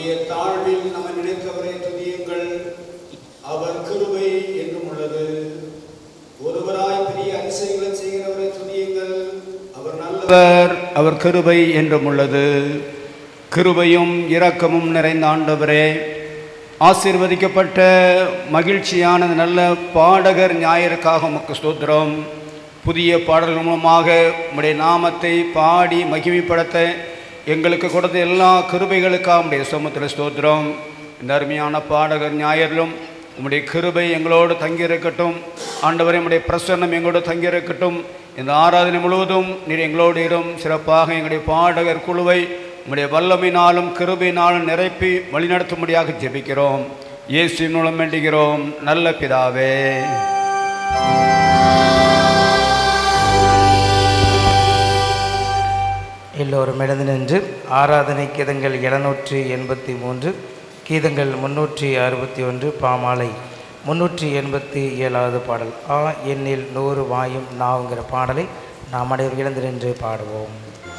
நம்முடைய தாழ்வில் நம்மை நினைத்தவரை துதியுங்கள் அவர் கிருபை என்றும் உள்ளது ஒருவராய் பெரிய அதிசயங்களை செய்கிறவரை துதியுங்கள் அவர் நல்லவர் அவர் கிருபை என்றும் உள்ளது கிருபையும் இரக்கமும் நிறைந்த ஆண்டவரே ஆசீர்வதிக்கப்பட்ட மகிழ்ச்சியான நல்ல பாடகர் ஞாயிறுக்காக உமக்கு ஸ்தோத்திரம் புதிய பாடல்கள் மூலமாக உம்முடைய நாமத்தை பாடி மகிமைப்படுத்த எங்களுக்கு கொடுத்த எல்லா கிருபைகளுக்காக உம்முடைய சமூகத்தில் ஸ்தோத்திரம் இந்த அருமையான பாடகர் ஞாயிறிலும் உம்முடைய கிருபை எங்களோடு தங்கியிருக்கட்டும் ஆண்டவரே உம்முடைய பிரசன்னம் எங்களோடு தங்கியிருக்கட்டும் இந்த ஆராதனை முழுவதும் நீர் எங்களோடு இரும் சிறப்பாக எங்களுடைய பாடகர் குழுவை உம்முடைய வல்லமையினாலும் கிருபையினாலும் நிரப்பி வழிநடத்தும்படியாக ஜெபிக்கிறோம் இயேசு மூலம் வேண்டுகிறோம் நல்ல பிதாவே எல்லோரும் எழுந்து நின்று ஆராதனை கீதங்கள் எழுநூற்றி எண்பத்தி மூன்று கீதங்கள் முன்னூற்றி அறுபத்தி ஒன்று பாமாலை முன்னூற்றி எண்பத்தி ஏழாவது பாடல் ஆ எண்ணில் நூறு வாயும் நாவுங்கிற பாடலை நாம் அனைவரும் எழுந்து நின்று பாடுவோம்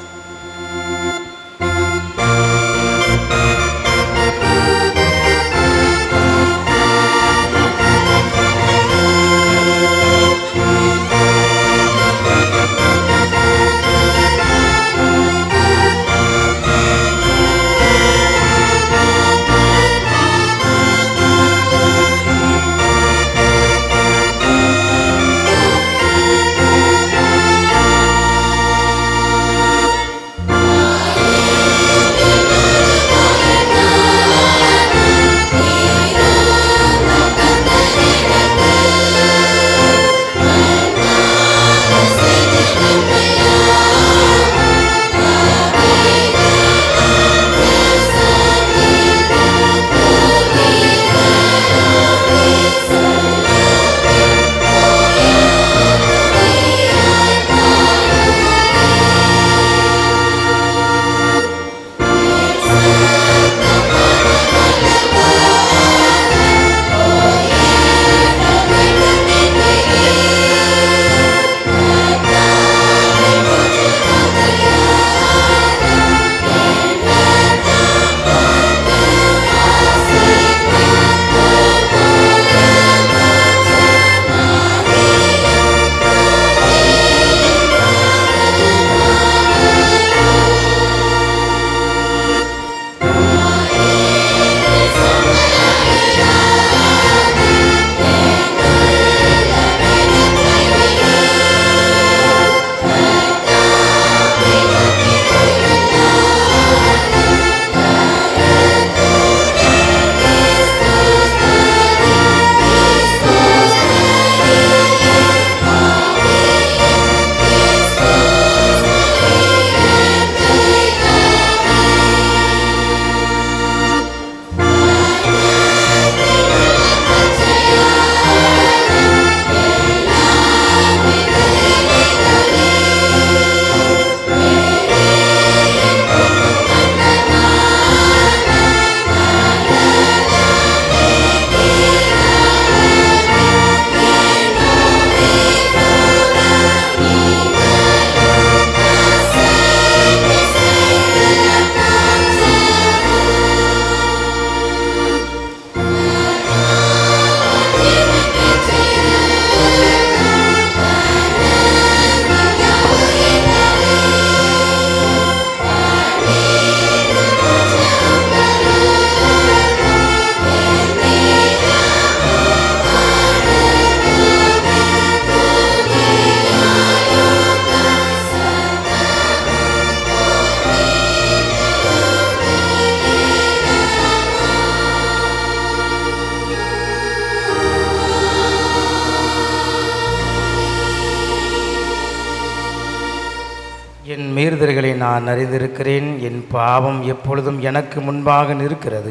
என் மீறுதல்களை நான் அறிந்திருக்கிறேன் என் பாவம் எப்பொழுதும் எனக்கு முன்பாக நிற்கிறது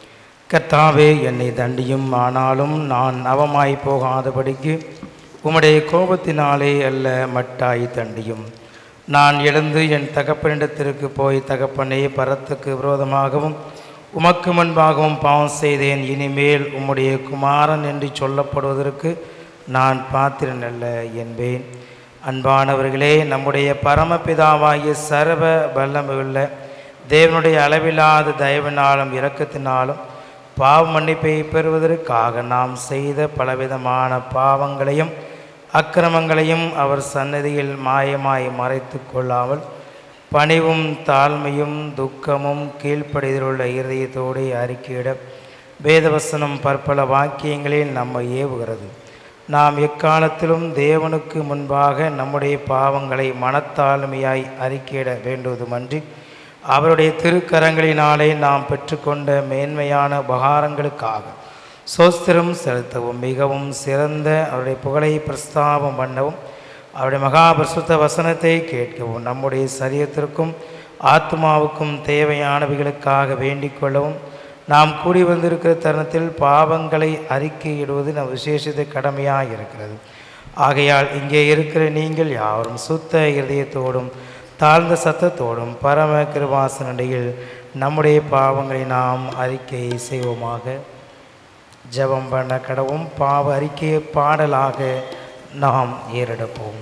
கர்த்தாவே என்னை தண்டியும் ஆனாலும் நான் அவமாய் போகாதபடிக்கு உம்முடைய கோபத்தினாலே அல்ல மட்டாய் தண்டியும் நான் எழுந்து என் தகப்பனிடத்திற்கு போய் தகப்பனே பரத்துக்கு விரோதமாகவும் உமக்கு முன்பாகவும் பாவம் செய்தேன் இனிமேல் உம்முடைய குமாரன் என்று சொல்லப்படுவதற்கு நான் பாத்திரன் அல்ல என்பேன் அன்பானவர்களே நம்முடைய பரமபிதாவாகிய சர்வ வல்லமையுள்ள தேவனுடைய அளவில்லாத தயவினாலும் இரக்கத்தினாலும் பாவ மன்னிப்பை பெறுவதற்காக நாம் செய்த பலவிதமான பாவங்களையும் அக்கிரமங்களையும் அவர் சன்னதியில் மாயமாய் மறைத்து கொள்ளாமல் பணிவும் தாழ்மையும் துக்கமும் கீழ்ப்படிதலுள்ள இருதயத்தோடு அறிக்கையிட வேதவசனம் பற்பல வாக்கியங்களில் நம்மை ஏவுகிறது நாம் எக்காலத்திலும் தேவனுக்கு முன்பாக நம்முடைய பாவங்களை மனத்தாழ்மையாய் அறிக்கையிட வேண்டுவதுமன்றி அவருடைய திருக்கரங்களினாலே நாம் பெற்றுக்கொண்ட மேன்மையான உபகாரங்களுக்காக சோஸ்திரம் செலுத்தவும் மிகவும் சிறந்த அவருடைய புகழை பிரஸ்தாபம் பண்ணவும் அவருடைய மகாபரிசுத்த வசனத்தை கேட்கவும் நம்முடைய சரீரத்திற்கும் ஆத்மாவுக்கும் தேவையானவைகளுக்காக வேண்டிக் கொள்ளவும் நாம் கூடி வந்திருக்கிற தருணத்தில் பாவங்களை அறிக்கையிடுவது நம் விசேஷித்த கடமையாக இருக்கிறது ஆகையால் இங்கே இருக்கிற நீங்கள் யாவரும் சுத்த இருதயத்தோடும் தாழ்ந்த சத்தத்தோடும் பரம கிருபாசனடையில் நம்முடைய பாவங்களை நாம் அறிக்கை செய்வோமாக ஜெபம் பண்ண கடவும் பாவ அறிக்கையை பாடலாக நாம் ஏறெடுப்போம்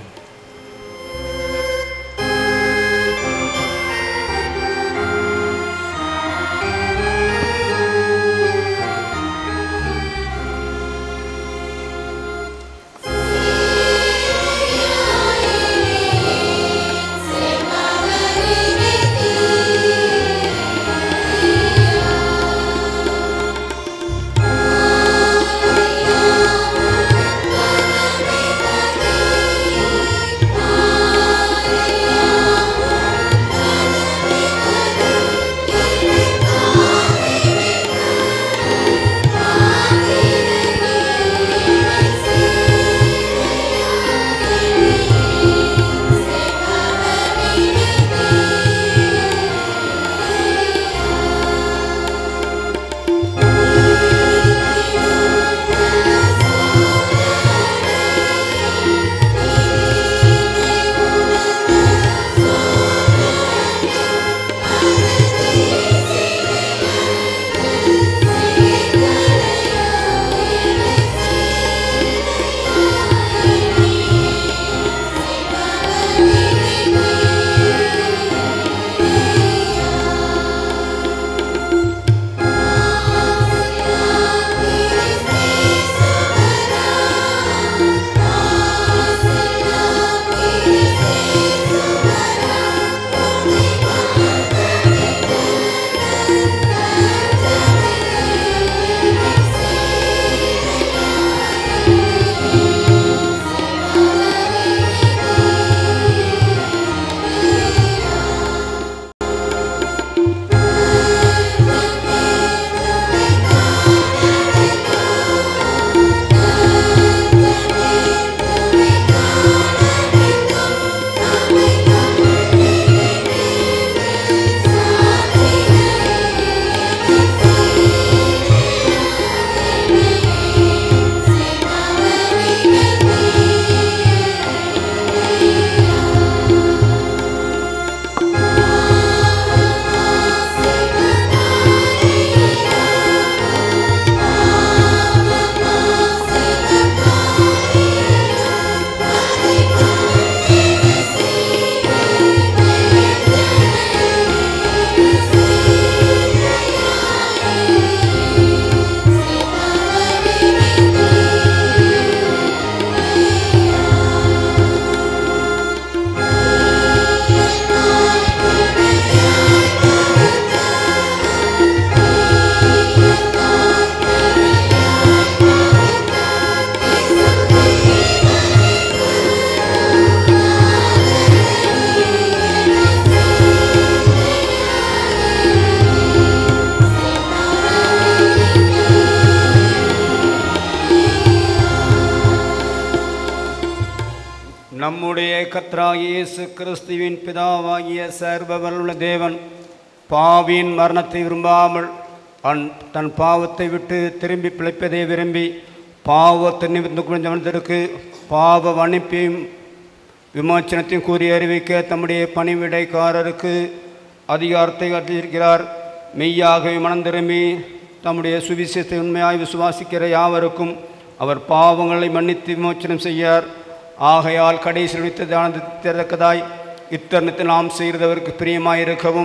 நம்முடைய கர்த்தராகிய இயேசு கிறிஸ்துவின் பிதாவாகிய சர்வவல்லுள்ள தேவன் பாவியின் மரணத்தை விரும்பாமல் அன் தன் பாவத்தை விட்டு திரும்பி பிழைப்பதை விரும்பி பாவத்தை நிமிர்ந்து குறைந்தவனத்திற்கு பாவ மன்னிப்பையும் விமோச்சனத்தையும் கூறி அறிவிக்க தம்முடைய பணிவிடைக்காரருக்கு அதிகாரத்தை அளித்திருக்கிறார் மெய்யாகவே மனம் திரும்பி தம்முடைய சுவிசேஷத்தை உண்மையாய் விசுவாசிக்கிற யாவருக்கும் அவர் பாவங்களை மன்னித்து விமோச்சனம் செய்யார் ஆகையால் கடைசி நிமித்ததானது திறக்கதாய் இத்தருணத்தில் நாம் செய்கிறதவருக்கு பிரியமாயிருக்கவும்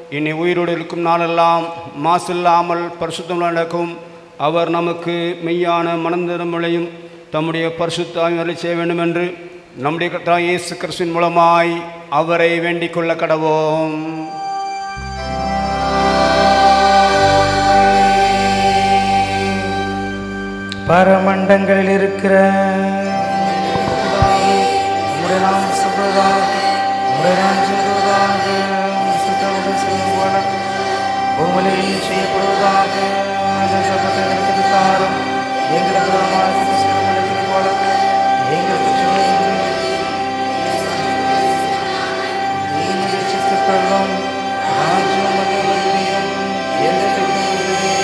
இனி உயிரோடு இருக்கும் நாளெல்லாம் மாசில்லாமல் பரிசுத்தம் நடக்கும் அவர் நமக்கு மெய்யான மனந்திரமுளையும் தம்முடைய பரிசுத்தாய் செய்ய வேண்டும் என்று நம்முடைய கர்த்தராகிய இயேசு கிறிஸ்துவின் மூலமாய் அவரை வேண்டிக் கொள்ள கடவோம் பரமண்டங்களில் இருக்கிற உம்முடைய நாமம் சொல்வதாக உம்முடைய நாமம் சொல்வதாக சுத்தமுடன் செய்வோட பூமியில் செய்யப்படுவதாக அந்த சபத்தை எங்களுக்கு தாரும் எங்களுக்கு வரமாக சிறுமலைக்கு போல எங்களுக்கு சித்துக்களும் ராஜ்யம் மகிமையும் என்றைக்கும் உள்ளது.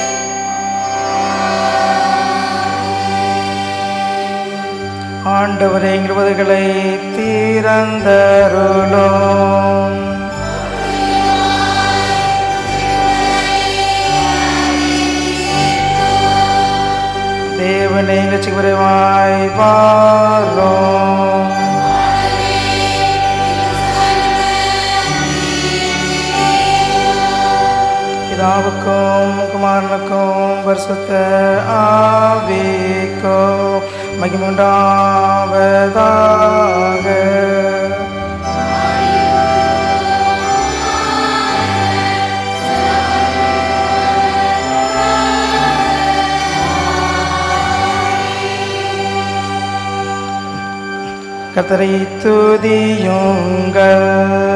ஆண்டவரே எங்கள் உதவிகளை தீரந்தருளும் தேவனை எங்கள் விரைவாய் வாரும் பிதாவுக்கும் குமாரனுக்கும் பரிசுத்த ஆவிக்கும் மகிமுண்டாவதாக கத்தரை துதியுங்கள்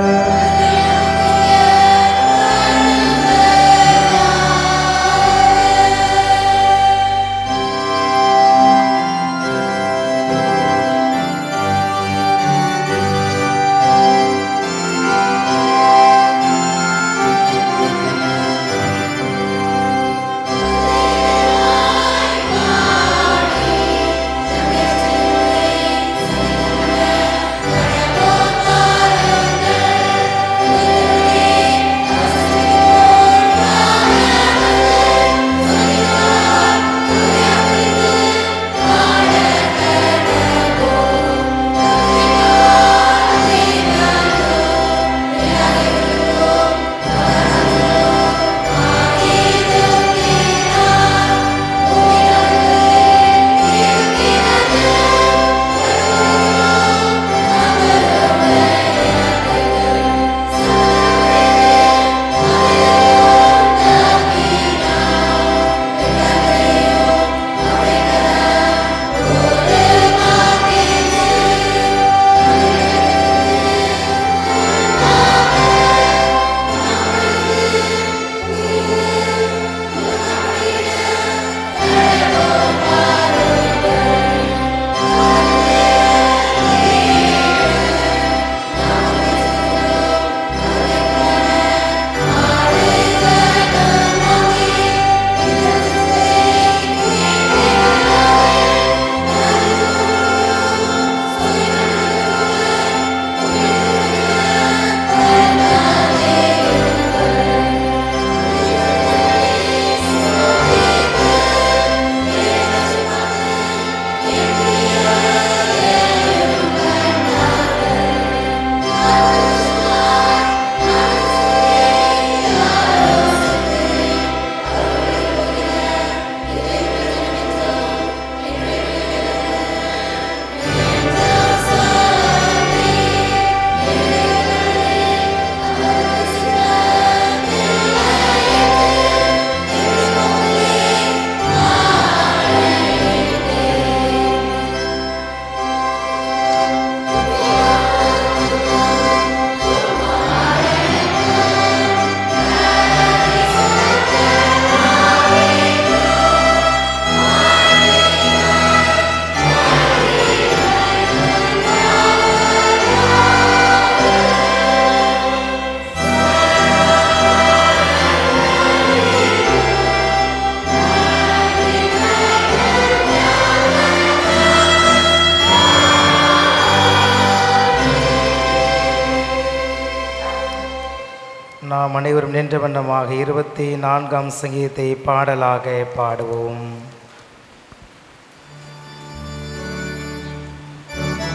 நாம் அனைவரும் நின்ற வண்ணமாக இருபத்தி நான்காம் சங்கீதத்தை பாடலாக பாடுவோம்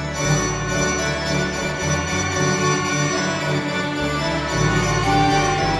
ஆ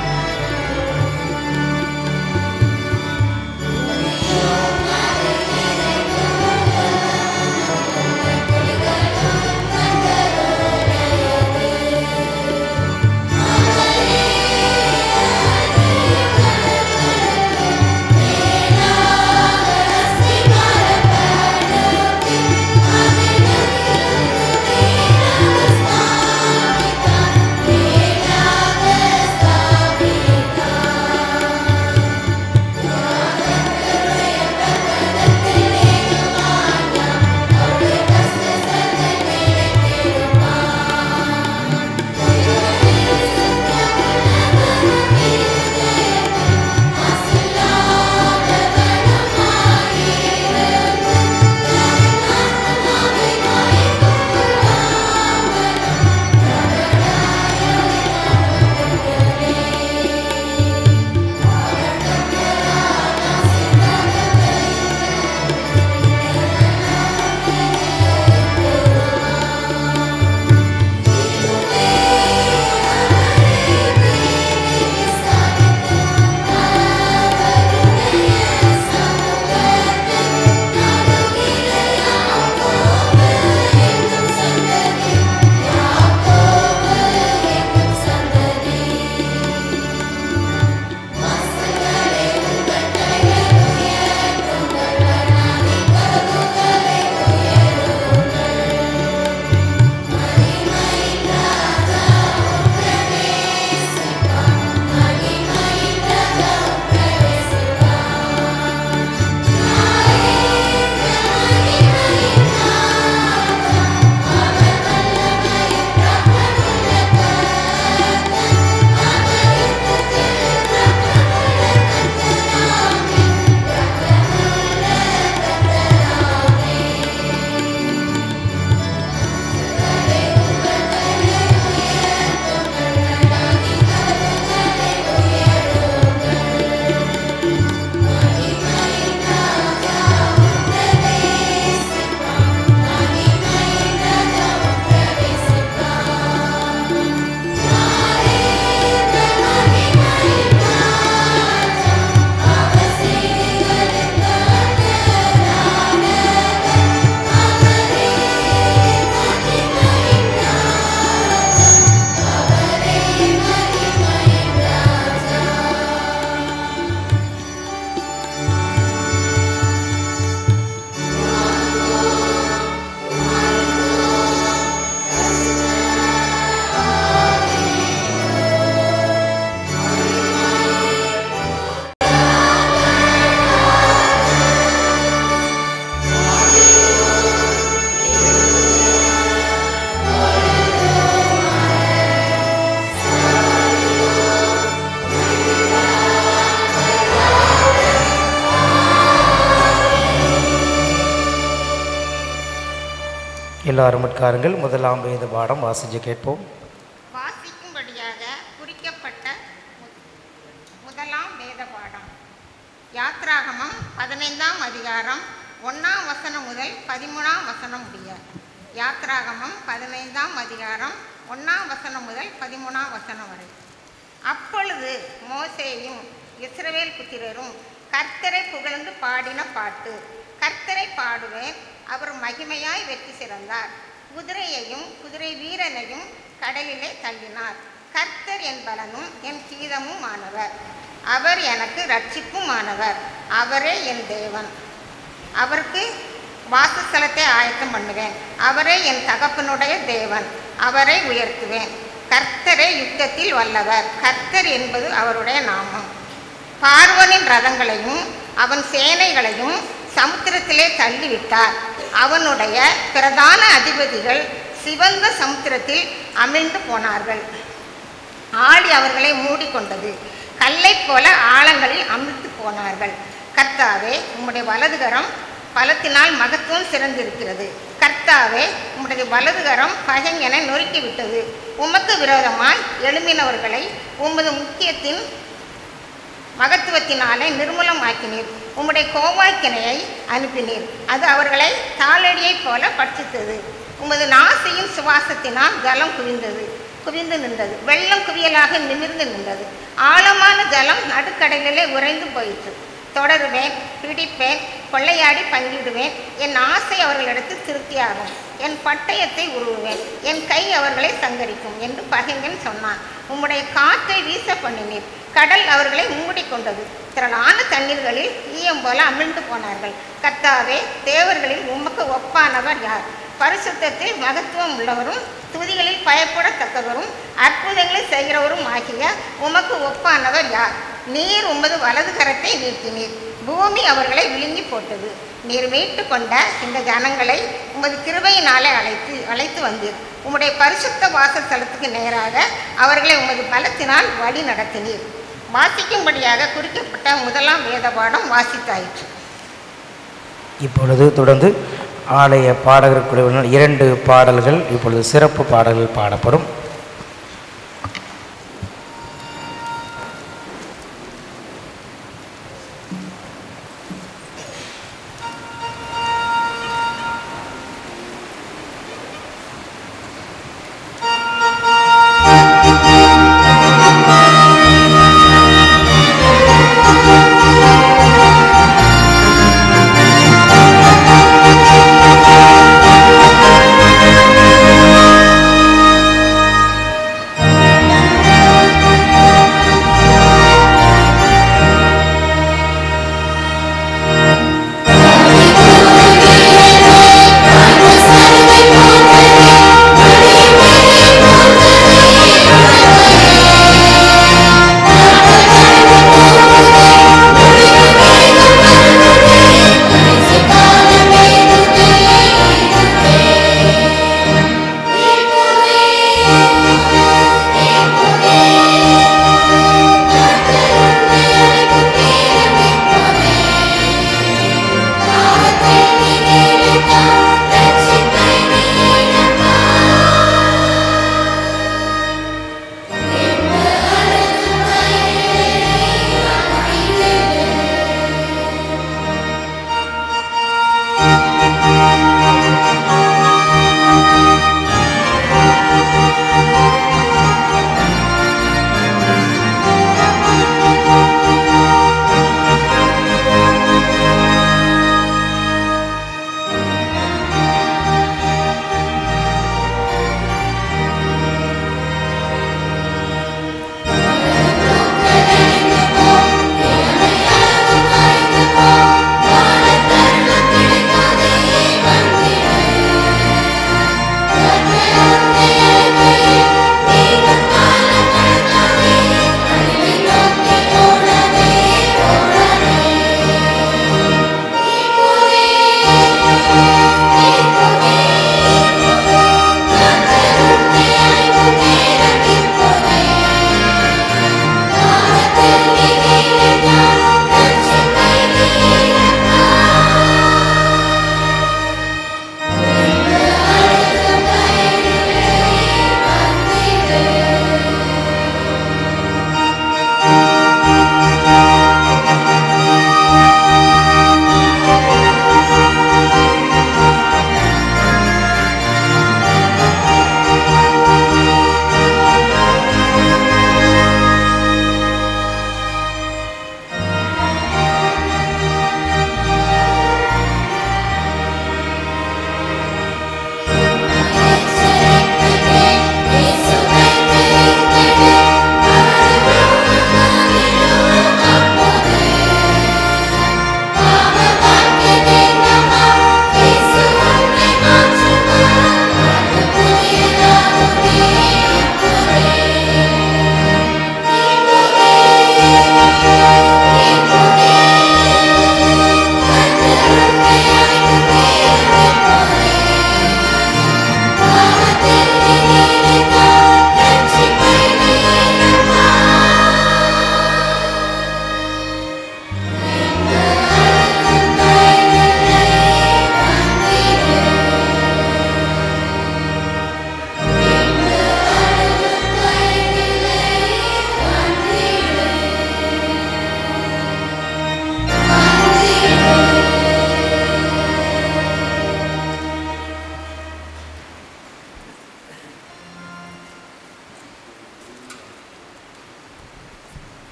எல்லாரும் உட்காருங்கள் முதலாம் வேத பாடம் வாசிச்சு கேட்போம் வாசிக்கும்படியாக குறிக்கப்பட்ட மு- முதலாம் வேத பாடம் யாத்ராகமம் பதினைந்தாம் அதிகாரம் ஒன்றாம் வசனம் முதல் பதிமூணாம் வசனம் முடிய யாத்ராகமம் பதினைந்தாம் அதிகாரம் ஒன்றாம் வசனம் முதல் பதிமூணாம் வசனம் வரை அப்பொழுது மோசேயும் இஸ்ரவேல் புத்திரரும் கர்த்தரை புகழ்ந்து பாடின பாட்டு கர்த்தரை பாடுவேன் அவர் மகிமையாய் வெற்றி சிறந்தார் குதிரையையும் குதிரை வீரனையும் கடலிலே தள்ளினார் கர்த்தர் என் பலனும் என் கீதமும் ஆனவர் அவர் எனக்கு ரட்சிப்பும் ஆனவர் அவரே என் தேவன் அவருக்கு வாசஸ்தலத்தை ஆயத்தம் பண்ணுவேன் அவரே என் தகப்பனுடைய தேவன் அவரை உயர்த்துவேன் கர்த்தரே யுத்தத்தில் வல்லவர் கர்த்தர் என்பது அவருடைய நாமம் பார்வனின் ரதங்களையும் அவன் சேனைகளையும் சமுத்திரத்திலே தள்ளிவிட்டார் அவனுடைய பிரதான அதிபதிகள் சிவந்த சமுத்திரத்தில் அமிழ்ந்து போனார்கள் ஆழி அவர்களை மூடிக்கொண்டது கல்லைப் போல ஆழங்களில் அமிழ்த்து போனார்கள் கர்த்தாவே உம்முடைய வலதுகரம் பலத்தினால் மகத்துவம் சிறந்திருக்கிறது கர்த்தாவே உம்முடைய வலதுகரம் பகைஞனை நொறுக்கிவிட்டது உமக்கு விரோதமாய் எழும்பினவர்களை உமது முக்கியத்தின் மகத்துவத்தினாலே நிர்மூலமாக்கினீர் உம்முடைய கோவாக்கினையை அனுப்பினீர் அது அவர்களை தாளடியைப் போல பட்சித்தது உமது நாசியின் சுவாசத்தினால் ஜலம் குவிந்தது குவிந்து நின்றது வெள்ளம் குவியலாக நிமிர்ந்து நின்றது ஆழமான ஜலம் நடுக்கடலிலே உறைந்து போயிற்று தொடருவேன் பிடிப்பேன் கொள்ளையாடி பங்கிடுவேன் என் ஆசை அவர்களிடத்தில் திருப்தியாகும் என் பட்டயத்தை உருவுவேன் என் கை அவர்களை சங்கரிக்கும் என்று பகைஞன் சொன்னான் உம்முடைய காற்றை வீச பண்ணினீர் கடல் அவர்களை மூடிக்கொண்டது திரளான தண்ணீர்களில் ஈயம் போல அமிழ்ந்து போனார்கள் கர்த்தாவே தேவர்களில் உமக்கு ஒப்பானவர் யார் பரிசுத்தத்தில் மகத்துவம் உள்ளவரும் துதிகளில் பயப்படத்தக்கவரும் அற்புதங்களை செய்கிறவரும் ஆகிய உமக்கு ஒப்பானவர் யார் நீர் உமது வலது கரத்தை நீட்டினீர் பூமி அவர்களை விழுங்கி போட்டது நீர் மீட்டு கொண்ட இந்த ஜனங்களை உமது கிருபையினாலே அழைத்து அழைத்து வந்தீர் உம்முடைய பரிசுத்த வாசஸ்தலத்துக்கு நேராக அவர்களை உமது பலத்தினால் வழி நடத்தினீர் வாசிக்கும்படியாக குறிக்கப்பட்ட முதலாம் வேத பாடம் வாசித்தாயிற்று இப்பொழுது தொடர்ந்து ஆலய பாடகர் குழுவினர் இரண்டு பாடல்கள் இப்பொழுது சிறப்பு பாடல்கள் பாடப்படும்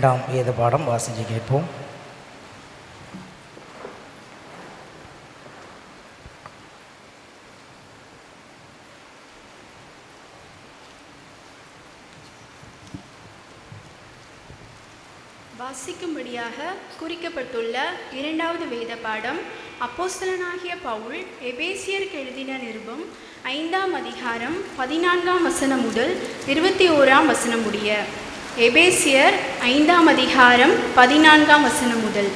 இரண்டாம் வேத பாடம் வாசிக்க கேட்போம் வாசிக்கும்படியாக குறிக்கப்பட்டுள்ள இரண்டாவது வேத பாடம் அப்போஸ்தலனாகிய பவுல் எபேசியருக்கு எழுதின நிருபம் ஐந்தாம் அதிகாரம் பதினான்காம் வசனம் முதல் இருபத்தி ஓராம் வசனம் முடிய எபேசியர் ஐந்தாம் அதிகாரம் பதினான்காம் வசனம் முதல்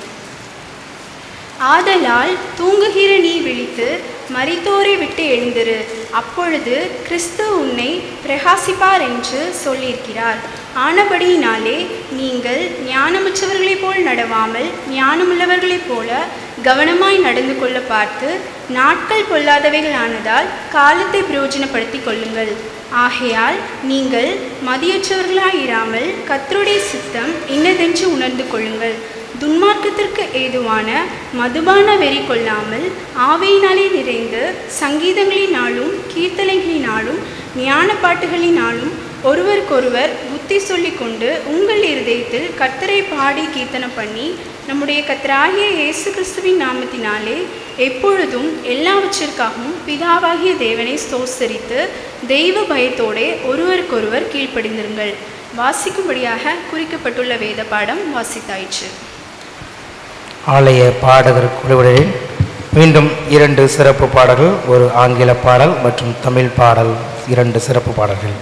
ஆதலால் தூங்குகிற நீ விழித்து மரித்தோரை விட்டு எழுந்திரு அப்பொழுது கிறிஸ்து உன்னை பிரகாசிப்பார் என்று சொல்லியிருக்கிறார் ஆனபடியினாலே நீங்கள் ஞானமற்றவர்களைப் போல் நடவாமல் ஞானமுள்ளவர்களைப் போல கவனமாய் நடந்து கொள்ள பார்த்து நாட்கள் பொல்லாதவைகளானதால் காலத்தை பிரயோஜனப்படுத்திக் கொள்ளுங்கள் ஆகையால் நீங்கள் மதியற்றவர்களாயிராமல் கர்த்தருடைய சித்தம் இன்னதென்று உணர்ந்து கொள்ளுங்கள் துன்மார்க்கத்திற்கு ஏதுவான மதுபான வெறி கொள்ளாமல் ஆவையினாலே நிறைந்து சங்கீதங்களினாலும் கீர்த்தனைகளினாலும் ஞான பாட்டுகளினாலும் ஒருவருக்கொருவர் புத்தி சொல்லிக்கொண்டு உங்கள் இருதயத்தில் கர்த்தரை பாடி கீர்த்தனம் பண்ணி நம்முடைய கர்த்தராகிய இயேசு கிறிஸ்துவின் நாமத்தினாலே எப்பொழுதும் எல்லாவற்றிற்காகவும் பிதாவாகிய தேவனை ஸ்தோத்தரித்து தெய்வ பயத்தோடே ஒருவருக்கொருவர் கீழ்ப்படிந்திருங்கள் வாசிக்கும்படியாக குறிக்கப்பட்டுள்ள வேத பாடம் வாசித்தாயிற்று ஆலய பாடகர் குழுவினரில் மீண்டும் இரண்டு சிறப்பு பாடல்கள் ஒரு ஆங்கில பாடல் மற்றும் தமிழ் பாடல் இரண்டு சிறப்பு பாடல்கள்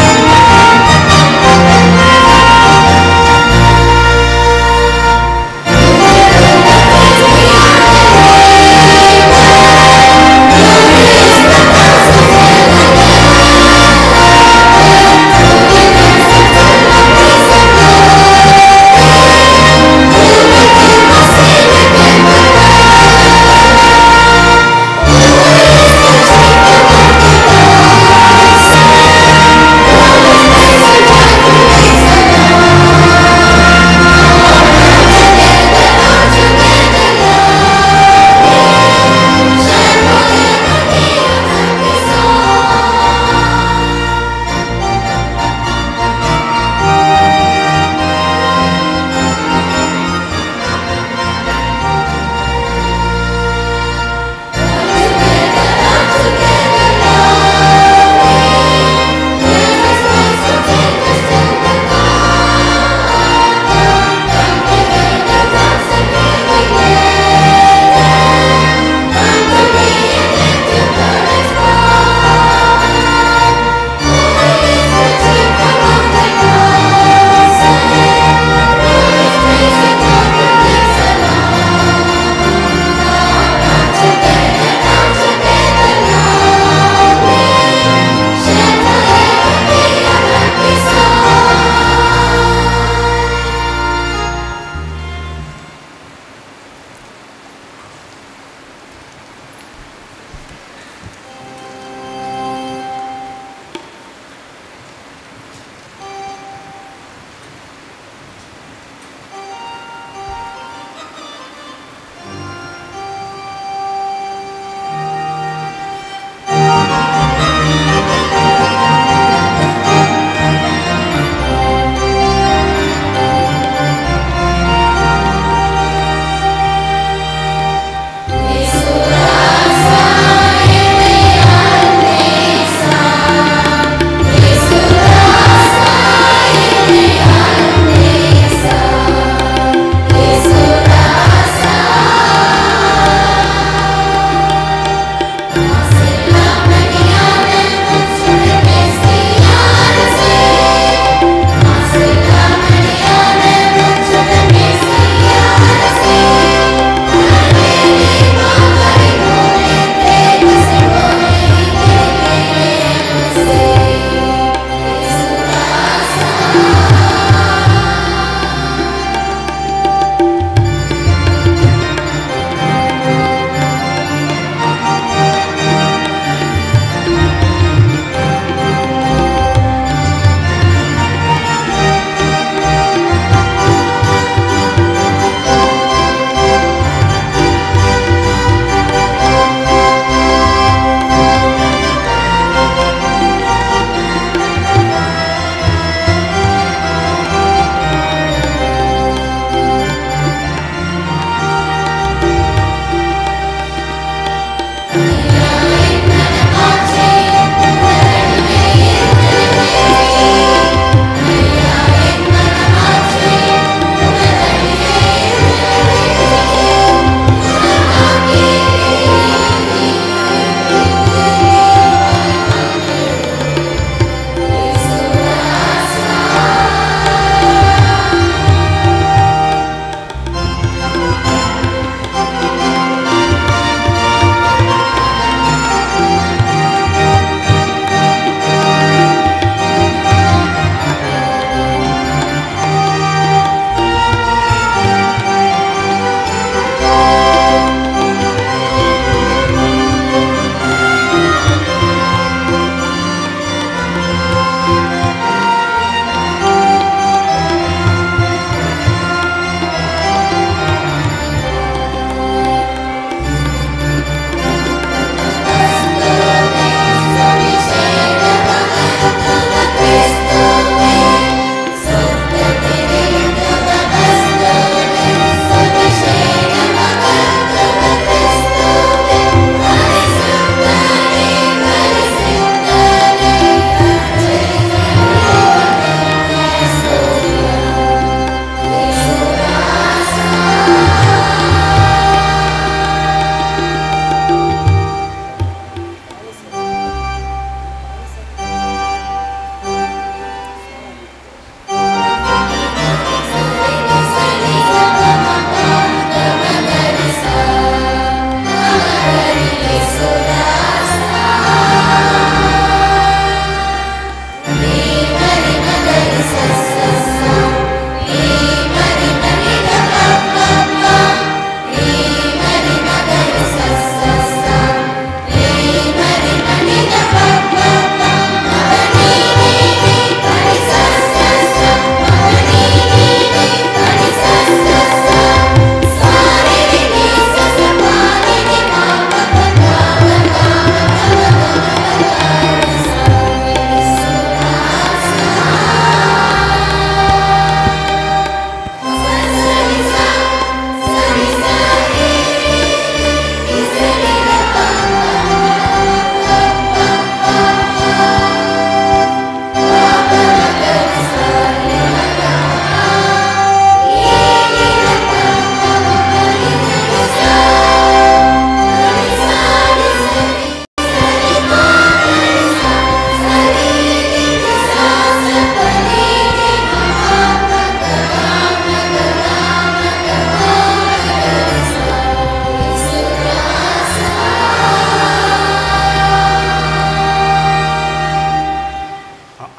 Thank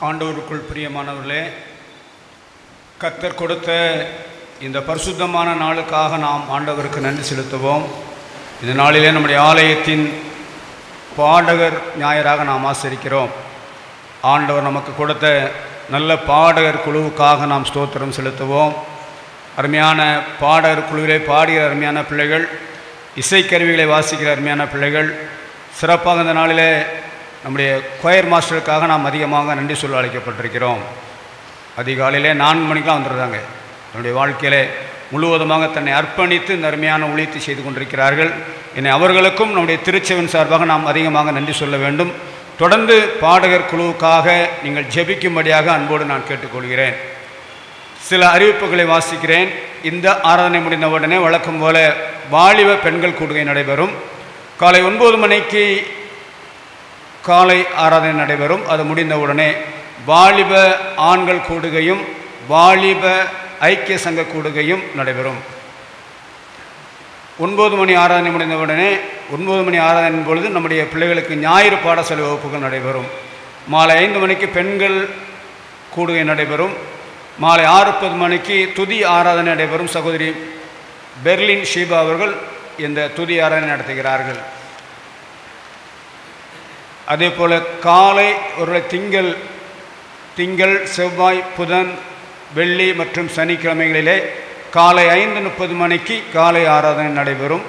ஆண்டவருக்குள் பிரியமானவர்களே கத்தர் கொடுத்த இந்த பரிசுத்தமான நாளுக்காக நாம் ஆண்டவருக்கு நன்றி செலுத்துவோம் இந்த நாளிலே நம்முடைய ஆலயத்தின் பாடகர் ஞாயிறாக நாம் ஆசரிக்கிறோம் ஆண்டவர் நமக்கு கொடுத்த நல்ல பாடகர் குழுவுக்காக நாம் ஸ்தோத்திரம் செலுத்துவோம் அருமையான பாடகர் குழுவிலே பாடுகிற அருமையான பிள்ளைகள் இசைக்கருவிகளை வாசிக்கிற அருமையான பிள்ளைகள் சிறப்பாக இந்த நாளிலே நம்முடைய கொயர் மாஸ்டருக்காக நாம் அதிகமாக நன்றி சொல்ல அழைக்கப்பட்டிருக்கிறோம் அதிகாலையிலே நான்கு மணிக்கெலாம் வந்துடுறாங்க என்னுடைய வாழ்க்கையிலே முழுவதுமாக தன்னை அர்ப்பணித்து இந்த அருமையான ஊழியத்தை செய்து கொண்டிருக்கிறார்கள் என்னை அவர்களுக்கும் நம்முடைய திருச்செவன் சார்பாக நாம் அதிகமாக நன்றி சொல்ல வேண்டும் தொடர்ந்து பாடகர் குழுவுக்காக நீங்கள் ஜெபிக்கும்படியாக அன்போடு நான் கேட்டுக்கொள்கிறேன் சில அறிவிப்புகளை வாசிக்கிறேன் இந்த ஆராதனை முடிந்தவுடனே வழக்கம் போல வாலிப பெண்கள் கூடுகை நடைபெறும் காலை ஒன்பது மணிக்கு காலை ஆராதனை நடைபெறும் அது முடிந்தவுடனே வாலிப ஆண்கள் கூடுகையும் வாலிப ஐக்கிய சங்க கூடுகையும் நடைபெறும் ஒன்பது மணி ஆராதனை முடிந்தவுடனே ஒன்பது மணி ஆராதனை பொழுது நம்முடைய பிள்ளைகளுக்கு ஞாயிறு பாடசாலை வகுப்புகள் நடைபெறும் மாலை ஐந்து மணிக்கு பெண்கள் கூடுகை நடைபெறும் மாலை ஆறு முப்பது மணிக்கு துதி ஆராதனை நடைபெறும் சகோதரி பெர்லின் ஷீபா அவர்கள் இந்த துதி ஆராதனை நடத்துகிறார்கள் அதே போல் காலை ஒரு திங்கள் திங்கள் செவ்வாய் புதன் வெள்ளி மற்றும் சனிக்கிழமைகளிலே காலை ஐந்து முப்பது மணிக்கு காலை ஆராதனை நடைபெறும்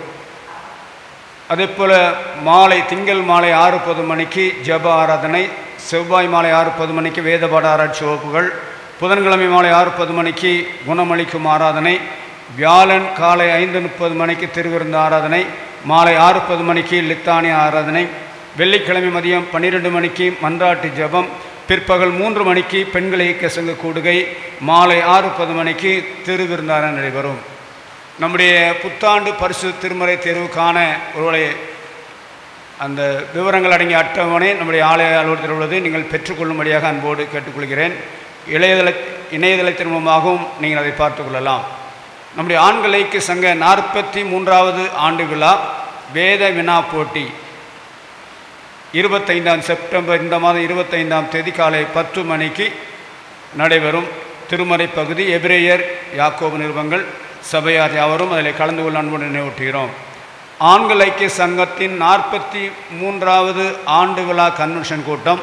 அதே போல் மாலை திங்கள் மாலை ஆறு முப்பது மணிக்கு ஜப ஆராதனை செவ்வாய் மாலை ஆறு முப்பது மணிக்கு வேதபாட ஆராய்ச்சி வகுப்புகள் புதன்கிழமை மாலை ஆறு முப்பது மணிக்கு குணமளிக்கும் ஆராதனை வியாழன் காலை ஐந்து முப்பது மணிக்கு திருவிருந்த ஆராதனை மாலை ஆறு முப்பது மணிக்கு லித்தானிய ஆராதனை வெள்ளிக்கிழமை மதியம் பன்னிரெண்டு மணிக்கு மன்றாட்டு ஜெபம் பிற்பகல் மூன்று மணிக்கு பெண்கள் இயக்க சங்க கூடுகை மாலை ஆறு முப்பது மணிக்கு திருவிருந்தாரம் நடைபெறும் நம்முடைய புத்தாண்டு பரிசு திருமறை தேர்வுக்கான ஒருவரை அந்த விவரங்கள் அடங்கிய அட்டவணை நம்முடைய ஆலய அலுவலகத்தில் உள்ளது நீங்கள் பெற்றுக்கொள்ளும்படியாக அன்போடு கேட்டுக்கொள்கிறேன் இளையதள இணையதளத்தின் மூலமாகவும் நீங்கள் அதை பார்த்து கொள்ளலாம் நம்முடைய ஆண்கள் ஐக்கிய சங்க நாற்பத்தி மூன்றாவது ஆண்டு விழா வேத வினா போட்டி இருபத்தைந்தாம் செப்டம்பர் இந்த மாதம் இருபத்தைந்தாம் தேதி காலை பத்து மணிக்கு நடைபெறும் திருமறை பகுதி எபிரேயர் யாக்கோபு நிறுவங்கள் சபையார் யாவரும் அதில் கலந்து கொள்ள அன்புடன் நினைவூட்டுகிறோம் ஆண்கள் ஐக்கிய சங்கத்தின் நாற்பத்தி மூன்றாவது ஆண்டு விழா கன்வென்ஷன் கூட்டம்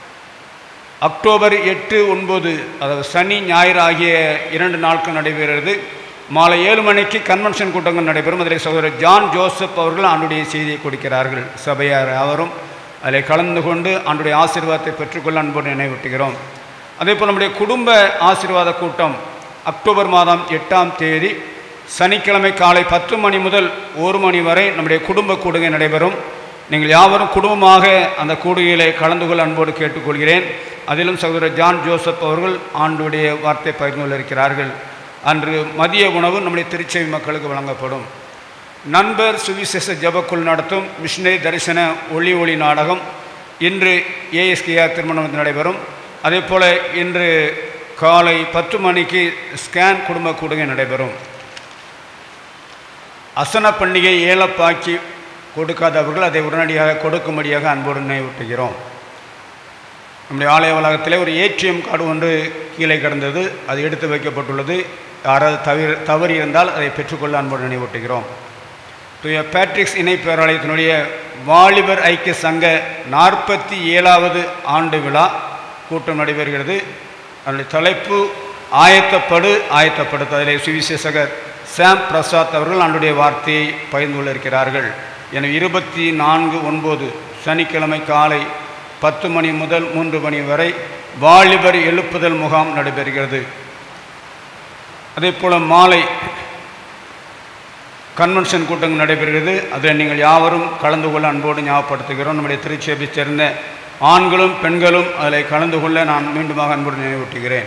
அக்டோபர் எட்டு ஒன்பது அதாவது சனி ஞாயிறு ஆகிய இரண்டு நாட்கள் நடைபெறுகிறது மாலை ஏழு மணிக்கு கன்வென்ஷன் கூட்டங்கள் நடைபெறும் அதில் சகோதரர் ஜான் ஜோசப் அவர்கள் ஆண்டுடைய செய்தியை கொடுக்கிறார்கள் சபையார் அவரும் அதில் கலந்து கொண்டு ஆண்டுடைய ஆசீர்வாதத்தை பெற்றுக்கொள்ள அன்போடு நினைவூட்டுகிறோம் அதே போல் நம்முடைய குடும்ப ஆசீர்வாத கூட்டம் அக்டோபர் மாதம் எட்டாம் தேதி சனிக்கிழமை காலை பத்து மணி முதல் ஒரு மணி வரை நம்முடைய குடும்ப கூடுகை நடைபெறும் நீங்கள் யாவரும் குடும்பமாக அந்த கூடுகையிலே கலந்து கொள்ள அன்போடு கேட்டுக்கொள்கிறேன் அதிலும் சகோதரர் ஜான் ஜோசப் அவர்கள் ஆண்டுடைய வார்த்தை பகிர்ந்து கொள்ள இருக்கிறார்கள் அன்று மதிய உணவு நம்முடைய திருச்செவி மக்களுக்கு வழங்கப்படும் நண்பர் சுவிசேஷ ஜபக்குள் நடத்தும் மிஷினரி தரிசன ஒளி ஒளி நாடகம் இன்று ஏஎஸ்கேஆர் திருமணம் நடைபெறும் அதே போல் இன்று காலை பத்து மணிக்கு ஸ்கேன் குடும்ப கூடுகை நடைபெறும் அசன பண்டிகை ஏலப்பாக்கி கொடுக்காதவர்கள் அதை உடனடியாக கொடுக்கும்படியாக அன்போடு நினைவூட்டுகிறோம் நம்முடைய ஆலய வளாகத்திலே ஒரு ஏடிஎம் கார்டு ஒன்று கீழே கிடந்தது அது எடுத்து வைக்கப்பட்டுள்ளது யாராவது தவிர தவறி இருந்தால் அதை பெற்றுக்கொள்ள அன்போடு நினைவூட்டுகிறோம் தூய பேட்ரிக்ஸ் இணை பேராலயத்தினுடைய வாலிபர் ஐக்கிய சங்க நாற்பத்தி ஏழாவது ஆண்டு விழா கூட்டம் நடைபெறுகிறது அதனுடைய தலைப்பு ஆயத்தப்படு ஆயத்தப்படுத்து அதில் சுவிசேஷகர் சாம் பிரசாத் அவர்கள் ஆண்டுடைய வார்த்தையை பகிர்ந்து கொள்ள இருக்கிறார்கள் எனவே இருபத்தி நான்கு ஒன்பது சனிக்கிழமை காலை பத்து மணி முதல் மூன்று மணி வரை வாலிபர் எழுப்புதல் முகாம் நடைபெறுகிறது அதே போல் மாலை கன்வென்ஷன் கூட்டங்கள் நடைபெறுகிறது அதில் நீங்கள் யாவரும் கலந்து கொள்ள அன்போடு ஞாபகப்படுத்துகிறோம் நம்முடைய திருச்சேபை சேர்ந்த ஆண்களும் பெண்களும் அதில் கலந்து கொள்ள நான் மீண்டுமாக அன்போடு நினைவூட்டுகிறேன்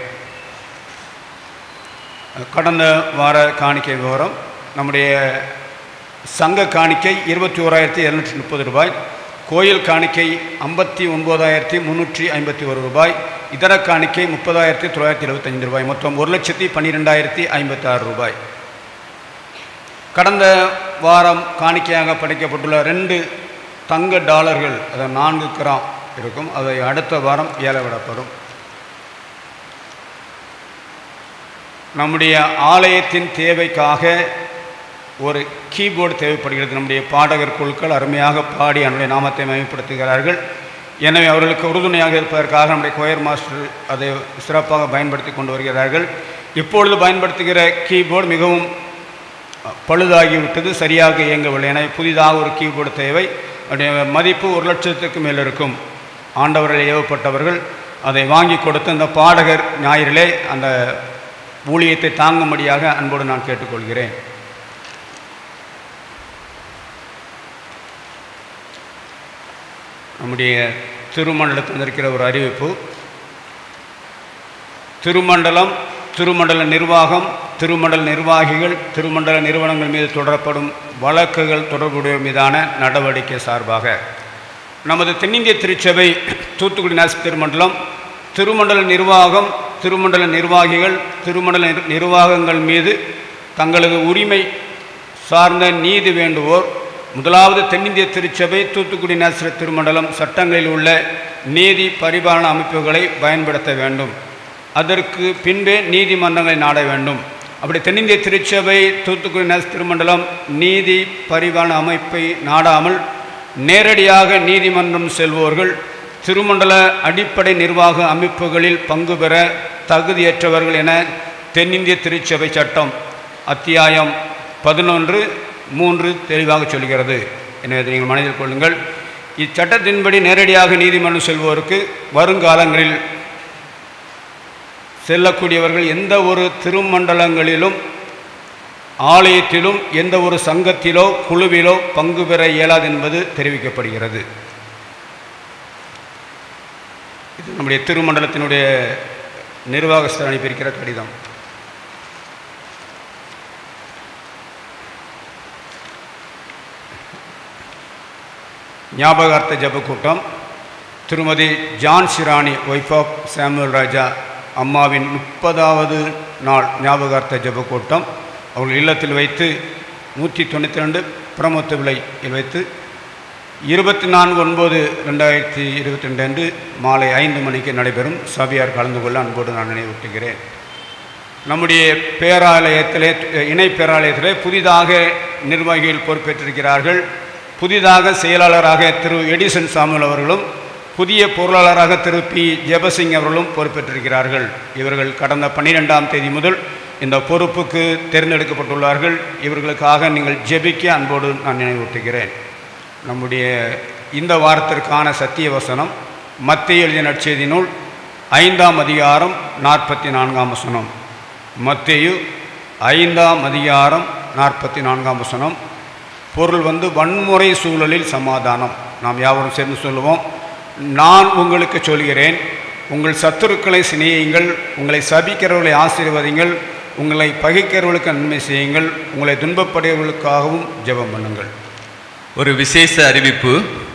கடந்த வார காணிக்கை விவரம் நம்முடைய சங்க காணிக்கை இருபத்தி ஓராயிரத்தி இரநூற்றி முப்பது ரூபாய் கோயில் காணிக்கை ஐம்பத்தி ஒன்பதாயிரத்தி முந்நூற்றி ஐம்பத்தி ஒரு ரூபாய் இதர காணிக்கை முப்பதாயிரத்தி தொள்ளாயிரத்தி எழுபத்தைந்து ரூபாய் மொத்தம் ஒரு லட்சத்தி பன்னிரெண்டாயிரத்தி ஐம்பத்தி ஆறு ரூபாய் கடந்த வாரம் காணிக்கையாக படைக்கப்பட்டுள்ள ரெண்டு தங்க டாலர்கள் அதாவது நான்கு கிராம் இருக்கும் அதை அடுத்த வாரம் ஏல விடப்படும் நம்முடைய ஆலயத்தின் தேவைக்காக ஒரு கீபோர்டு தேவைப்படுகிறது நம்முடைய பாடகர் குழுக்கள் அருமையாக பாடி என்னுடைய நாமத்தை மேம்படுத்துகிறார்கள் எனவே அவர்களுக்கு உறுதுணையாக இருப்பதற்காக நம்முடைய கோயர் மாஸ்டர் அதை சிறப்பாக பயன்படுத்தி கொண்டு வருகிறார்கள் இப்பொழுது பயன்படுத்துகிற கீபோர்டு மிகவும் பழுதாகிவிட்டது சரியாக இயங்கவில்லை எனவே புதிதாக ஒரு கீபோர்டு தேவை அதனுடைய மதிப்பு ஒரு லட்சத்துக்கு மேல் இருக்கும் ஆண்டவர்கள் ஏவப்பட்டவர்கள் அதை வாங்கி கொடுத்து அந்த பாடகர் ஞாயிறிலே அந்த ஊழியத்தை தாங்கும்படியாக அன்போடு நான் கேட்டுக்கொள்கிறேன் நம்முடைய திருமண்டலத்தில் இருக்கிற ஒரு அறிவிப்பு திருமண்டலம் திருமண்டல நிர்வாகம் திருமண்டல நிர்வாகிகள் திருமண்டல நிறுவனங்கள் மீது தொடரப்படும் வழக்குகள் தொடர்புடைய மீதான நடவடிக்கை சார்பாக நமது தென்னிந்திய திருச்சபை தூத்துக்குடி நாசி திருமண்டலம் திருமண்டல நிர்வாகம் திருமண்டல நிர்வாகிகள் திருமண்டல நிர்- நிர்வாகங்கள் மீது தங்களது உரிமை சார்ந்த நீதி வேண்டுவோர் முதலாவது தென்னிந்திய திருச்சபை தூத்துக்குடி நேசர திருமண்டலம் சட்டங்களில் உள்ள நீதி பரிபாலன அமைப்புகளை பயன்படுத்த வேண்டும் அதற்கு பின்பே நீதிமன்றங்களை நாட வேண்டும் அப்படி தென்னிந்திய திருச்சபை தூத்துக்குடி நேச திருமண்டலம் நீதி பரிபாலன அமைப்பை நாடாமல் நேரடியாக நீதிமன்றம் செல்வோர்கள் திருமண்டல அடிப்படை நிர்வாக அமைப்புகளில் பங்கு பெற தகுதியற்றவர்கள் என தென்னிந்திய திருச்சபை சட்டம் அத்தியாயம் பதினொன்று மூன்று தெளிவாக சொல்கிறது எனவே இதை நீங்கள் மனதில் கொள்ளுங்கள் இச்சட்டத்தின்படி நேரடியாக நீதிமன்றம் செல்வோருக்கு வருங்காலங்களில் செல்லக்கூடியவர்கள் எந்த ஒரு திருமண்டலங்களிலும் ஆலயத்திலும் எந்த ஒரு சங்கத்திலோ குழுவிலோ பங்கு பெற இயலாது என்பது தெரிவிக்கப்படுகிறது இது நம்முடைய திருமண்டலத்தினுடைய நிர்வாகஸ்தர் அனுப்பியிருக்கிற கடிதம் ஞாபகார்த்த ஜப கூட்டம் திருமதி John Sirani wife of Samuel Raja அம்மாவின் முப்பதாவது நாள் ஞாபகார்த்த ஜப கூட்டம் அவர்கள் இல்லத்தில் வைத்து நூற்றி தொண்ணூற்றி ரெண்டு பிரமத்து விலையில் வைத்து இருபத்தி நான்கு ஒன்பது ரெண்டாயிரத்தி இருபத்தி ரெண்டு அன்று மாலை ஐந்து மணிக்கு நடைபெறும் சபையார் கலந்து கொள்ள அன்போடு நான் நினைவூட்டுகிறேன் நம்முடைய பேராலயத்திலே இணை பேராலயத்திலே புதிதாக நிர்வாகிகள் பொறுப்பேற்றிருக்கிறார்கள் புதிதாக செயலாளராக திரு எடிசன் சாமுல் அவர்களும் புதிய பொருளாளராக திரு பி ஜெபசிங் அவர்களும் பொறுப்பேற்றிருக்கிறார்கள் இவர்கள் கடந்த பன்னிரெண்டாம் தேதி முதல் இந்த பொறுப்புக்கு தேர்ந்தெடுக்கப்பட்டுள்ளார்கள் இவர்களுக்காக நீங்கள் ஜெபிக்க அன்போடு நான் நினைவூட்டுகிறேன் நம்முடைய இந்த வாரத்திற்கான சத்திய வசனம் மத்திய எழுதிய நற்செய்தி நூல் ஐந்தாம் அதிகாரம் நாற்பத்தி நான்காம் வசனம் மத்தேயு ஐந்தாம் அதிகாரம் நாற்பத்தி நான்காம் வசனம் பொருள் வந்து வன்முறை சூழலில் சமாதானம் நாம் யாவரும் சேர்ந்து சொல்லுவோம் நான் உங்களுக்கு சொல்கிறேன் உங்கள் சத்துருக்களை சிநேகியுங்கள் உங்களை சபிக்கிறவர்களை ஆசீர்வதிங்கள் உங்களை பகைக்கிறவர்களுக்கு நன்மை செய்யுங்கள் உங்களை துன்பப்படுகிறவர்களுக்காகவும் ஜெபம் பண்ணுங்கள் ஒரு விசேஷ அறிவிப்பு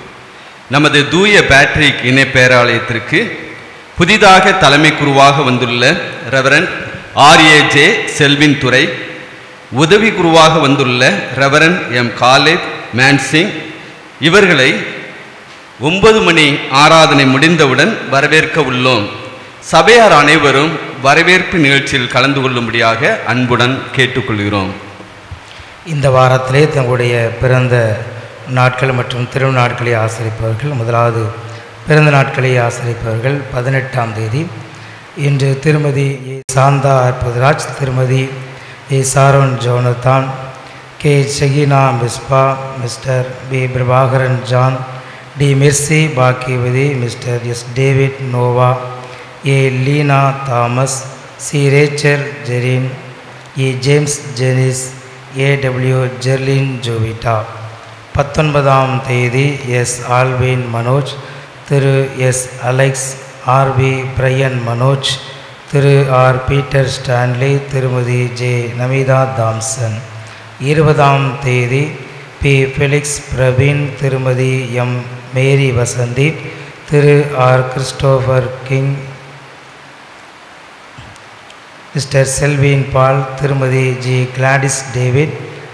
நமது தூய பேட்ரிக் இணை பேராலயத்திற்கு புதிதாக தலைமை குருவாக வந்துள்ள ரெவரண்ட் ஆர்ஏஜே செல்வின் துறை உதவி குருவாக வந்துள்ள ரெவரண்ட் எம் காலேப் மேன்சிங் இவர்களை ஒன்பது மணி ஆராதனை முடிந்தவுடன் வரவேற்க உள்ளோம் சபையார் அனைவரும் வரவேற்பு நிகழ்ச்சியில் கலந்து கொள்ளும்படியாக அன்புடன் கேட்டுக்கொள்கிறோம் இந்த வாரத்திலே தங்களுடைய பிறந்த நாட்கள் மற்றும் திருநாட்களை ஆசரிப்பவர்கள் முதலாவது பிறந்த நாட்களை ஆசரிப்பவர்கள் பதினெட்டாம் தேதி இன்று திருமதி ஏ சாந்தா அற்புதராஜ் திருமதி A Sharon Jonathan K Shekinah Mizpah mister P Prabhakaran John D மிர்சி பாக்கியவதி mister S David Noah A Leena Thomas C ரேச்சர் Jerin A James Jenis A W Jerlin Jovita பத்தொன்பதாம் தேதி எஸ் ஆல்வின் மனோஜ் திரு S Alex R P Brian Manoj திரு ஆர் பீட்டர் ஸ்டான்லி திருமதி ஜே நமிதா தாம்சன் இருபதாம் தேதி பி ஃபெலிக்ஸ் பிரவீன் திருமதி எம் மேரி வசந்தி திரு R Christopher King mister Selvin Paul திருமதி G Gladys David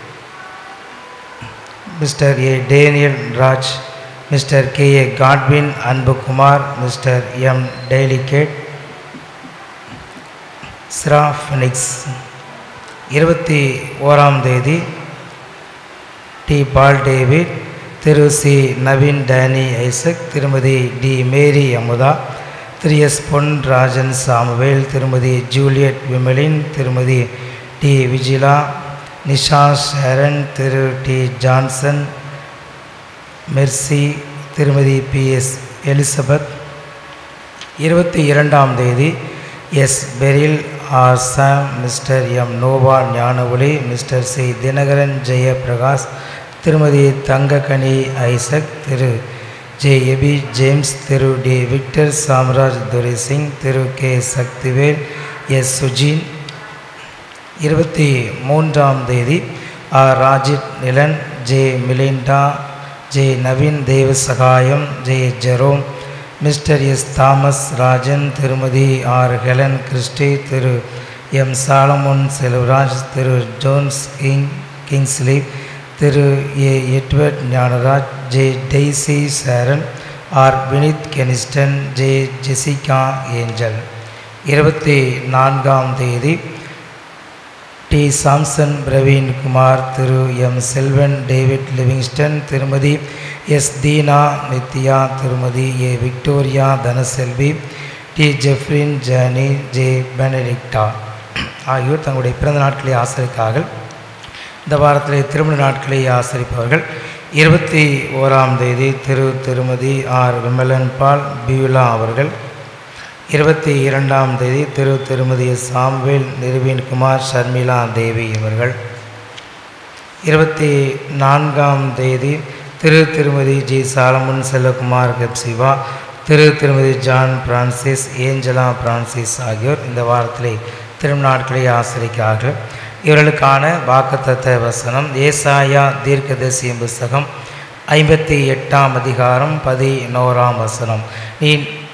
mister A Daniel Raj mister K A Godwin Anbukumar mister M டெய்லிகேட் சிரா ஃபினிக்ஸ் இருபத்தி ஓராம் தேதி டி பால் டேவிட் திரு சி நவீன் டேனி ஐசக் திருமதி டி மேரி அமுதா திரு எஸ் பொன் ராஜன் சாமுவேல் திருமதி ஜூலியட் விமலின் திருமதி டி விஜிலா நிஷா ஷரன் திரு டி ஜான்சன் மெர்சி திருமதி பி எஸ் எலிசபெத் இருபத்தி இரண்டாம் தேதி S Beryl R Sam mister M Noah Gnanaoli mister C Dhinakaran Jayaprakash திருமதி தங்கக்கனி ஐசக் திரு ஜே எபி ஜேம்ஸ் திரு டி விக்டர் சாம்ராஜ் துரை சிங் திரு கே சக்திவேல் எஸ் சுஜீன் இருபத்தி மூன்றாம் தேதி R Rajith Nilan J Milinda J Naveen Deva Sagayam J Jerome mister S Thomas Rajan திருமதி ஆர் ஹெலன் கிறிஸ்டி திரு எம் சாலமோன் செல்வராஜ் திரு ஜோன்ஸ் கிங் கிங்ஸ்லி திரு A Edward Gnanaraj J Daisy Cheran R Vineeth Keniston J Jessica Angel இருபத்தி நான்காம் தேதி டி சாம்சன் பிரவீன் குமார் திரு எம் செல்வன் டேவிட் லிவிங்ஸ்டன் திருமதி எஸ் தீனா நித்யா திருமதி A Victoria Dhanaselvi D Jeffrin Johnny J Benedicta ஆகியோர் தங்களுடைய பிறந்த நாட்களை ஆசரிக்கார்கள் இந்த வாரத்திலே திருமண நாட்களை ஆசரிப்பவர்கள் இருபத்தி ஓராம் தேதி திரு திருமதி ஆர் விமலன் பால் பியுலா அவர்கள் இருபத்தி இரண்டாம் தேதி திரு திருமதி சாம்வேல் நிருவீன்குமார் ஷர்மிளா தேவி இவர்கள் இருபத்தி நான்காம் தேதி திரு திருமதி ஜி சாலமன் செல்லகுமார் கப்சிவா திரு திருமதி ஜான் பிரான்சிஸ் ஏஞ்சலா பிரான்சிஸ் ஆகியோர் இந்த வாரத்திலே திருமண நாட்களை ஆசிரிக்கிறார்கள் இவர்களுக்கான வாக்குத்தத்த வசனம் ஏசாயா தீர்க்கதரிசிய புஸ்தகம் ஐம்பத்தி எட்டாம் அதிகாரம் பதினோராம் வசனம் நீ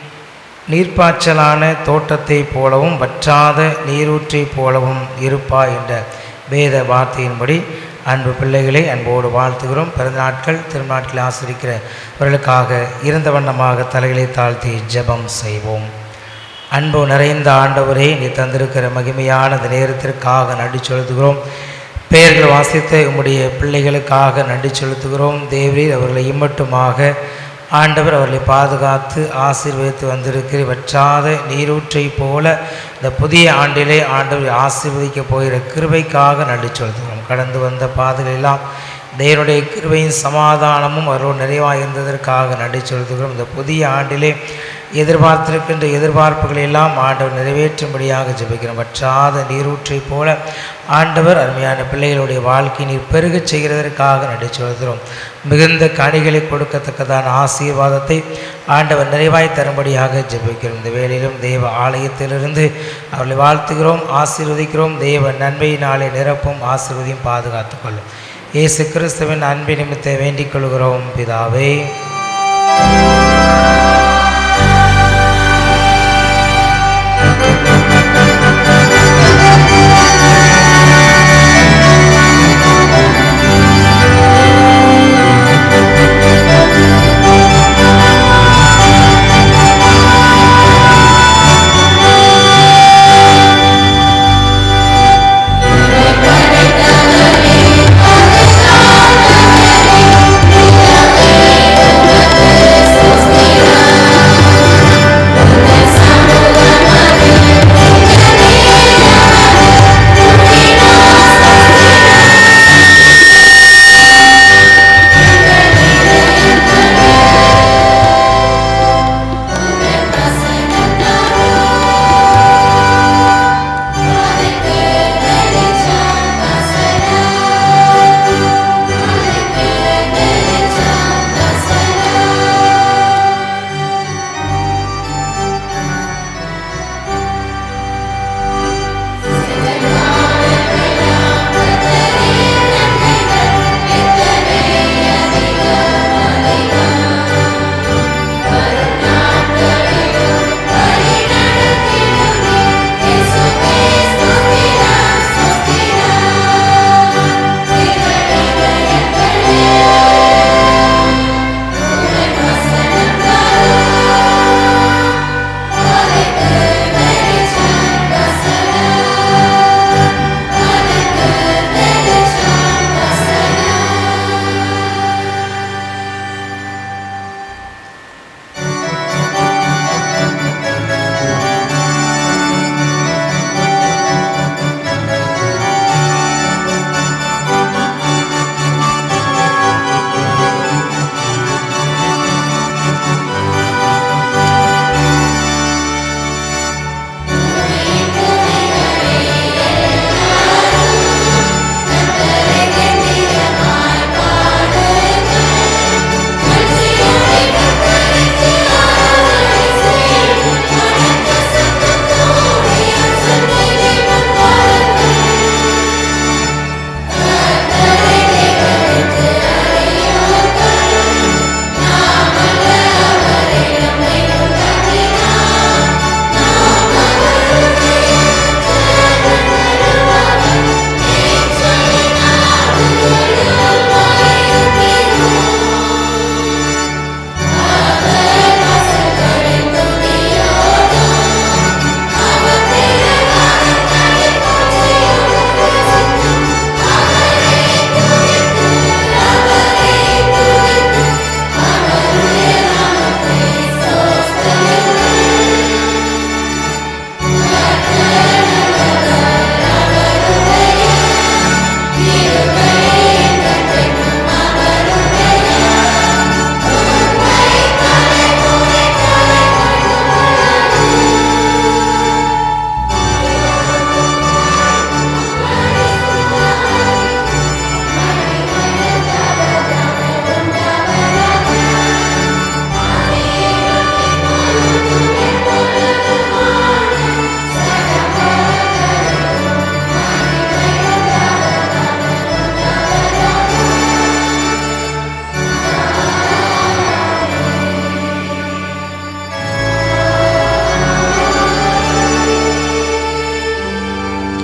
நீர்ப்பாய்ச்சலான தோட்டத்தைப் போலவும் வற்றாத நீரூற்றைப் போலவும் இருப்பா என்ற வேத வார்த்தையின்படி அன்பு பிள்ளைகளை அன்போடு வாழ்த்துகிறோம் பிறந்த நாட்கள் திருநாட்களை ஆசிரிக்கிறவர்களுக்காக இருந்த வண்ணமாக தலைகளை தாழ்த்தி ஜெபம் செய்வோம் அன்பு நிறைந்த ஆண்டவரே நீ தந்திருக்கிற மகிமையான இந்த நேரத்திற்காக நன்றி செலுத்துகிறோம் பெயர்கள் வாசித்த உம்முடைய பிள்ளைகளுக்காக நன்றி செலுத்துகிறோம் தேவரீர் அவர்களை இம்மட்டுமாக ஆண்டவர் அவர்களை பாதுகாத்து ஆசீர்வதித்து வந்திருக்கிற வற்றாத நீரூற்றை போல இந்த புதிய ஆண்டிலே ஆண்டவர் ஆசீர்வதிக்க போகிற கிருபைக்காக நன்றி செலுத்துகிறோம் கடந்து வந்த பாதைகளெல்லாம் தேவனுடைய கிருபையின் சமாதானமும் அவரோடு நிறைவாக இருந்ததற்காக நன்றி செலுத்துகிறோம் இந்த புதிய ஆண்டிலே எதிர்பார்த்திருக்கின்ற எதிர்பார்ப்புகளை எல்லாம் ஆண்டவர் நிறைவேற்றும்படியாக ஜெபிக்கிறோம் வற்றாத நீரூற்றை போல ஆண்டவர் அருமையான பிள்ளைகளுடைய வாழ்க்கை நீர் பெருகச் செய்கிறதற்காக நன்றி செலுத்துகிறோம் மிகுந்த கனிகளை கொடுக்கத்தக்கதான ஆசீர்வாதத்தை ஆண்டவர் நிறைவாய் தரும்படியாக ஜெபிக்கிறோம் இந்த வேளையிலும் தேவ ஆலயத்திலிருந்து அவர்களை வாழ்த்துகிறோம் ஆசீர்வதிக்கிறோம் தேவ நன்மையினாலே நிரப்பும் ஆசீர்வதியும் பாதுகாத்துக் கொள்ளும் இயேசு கிறிஸ்துவின் அன்பு நிமித்த வேண்டிக் கொள்கிறோம் பிதாவே Thank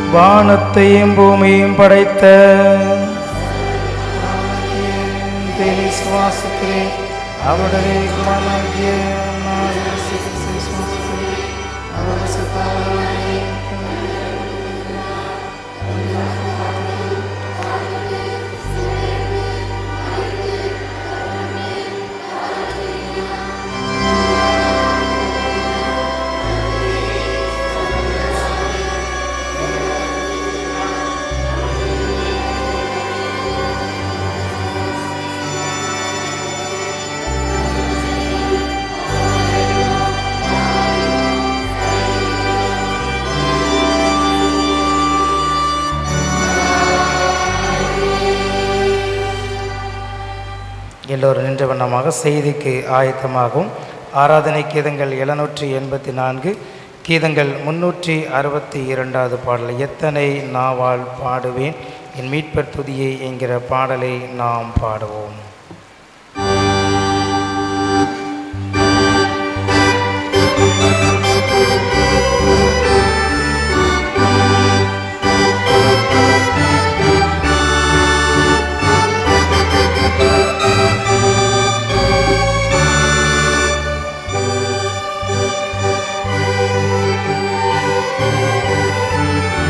வானத்தையும் பூமியும் படைத்த விசுவாசிக்கிறேன் அவருடைய குமாரனாகிய நான் இயேசு கிறிஸ்துவை விசுவாசிக்கிறேன். அவர் செத்தாவராகிய எல்லோரும் நின்ற வண்ணமாக செய்திக்கு ஆயத்தமாகும் ஆராதனை கீதங்கள் எழுநூற்றி எண்பத்தி நான்கு கீதங்கள் முன்னூற்றி அறுபத்தி இரண்டாவது பாடல் எத்தனை நாவால் பாடுவேன் என் மீட்பர் துதியை என்கிற பாடலை நாம் பாடுவோம்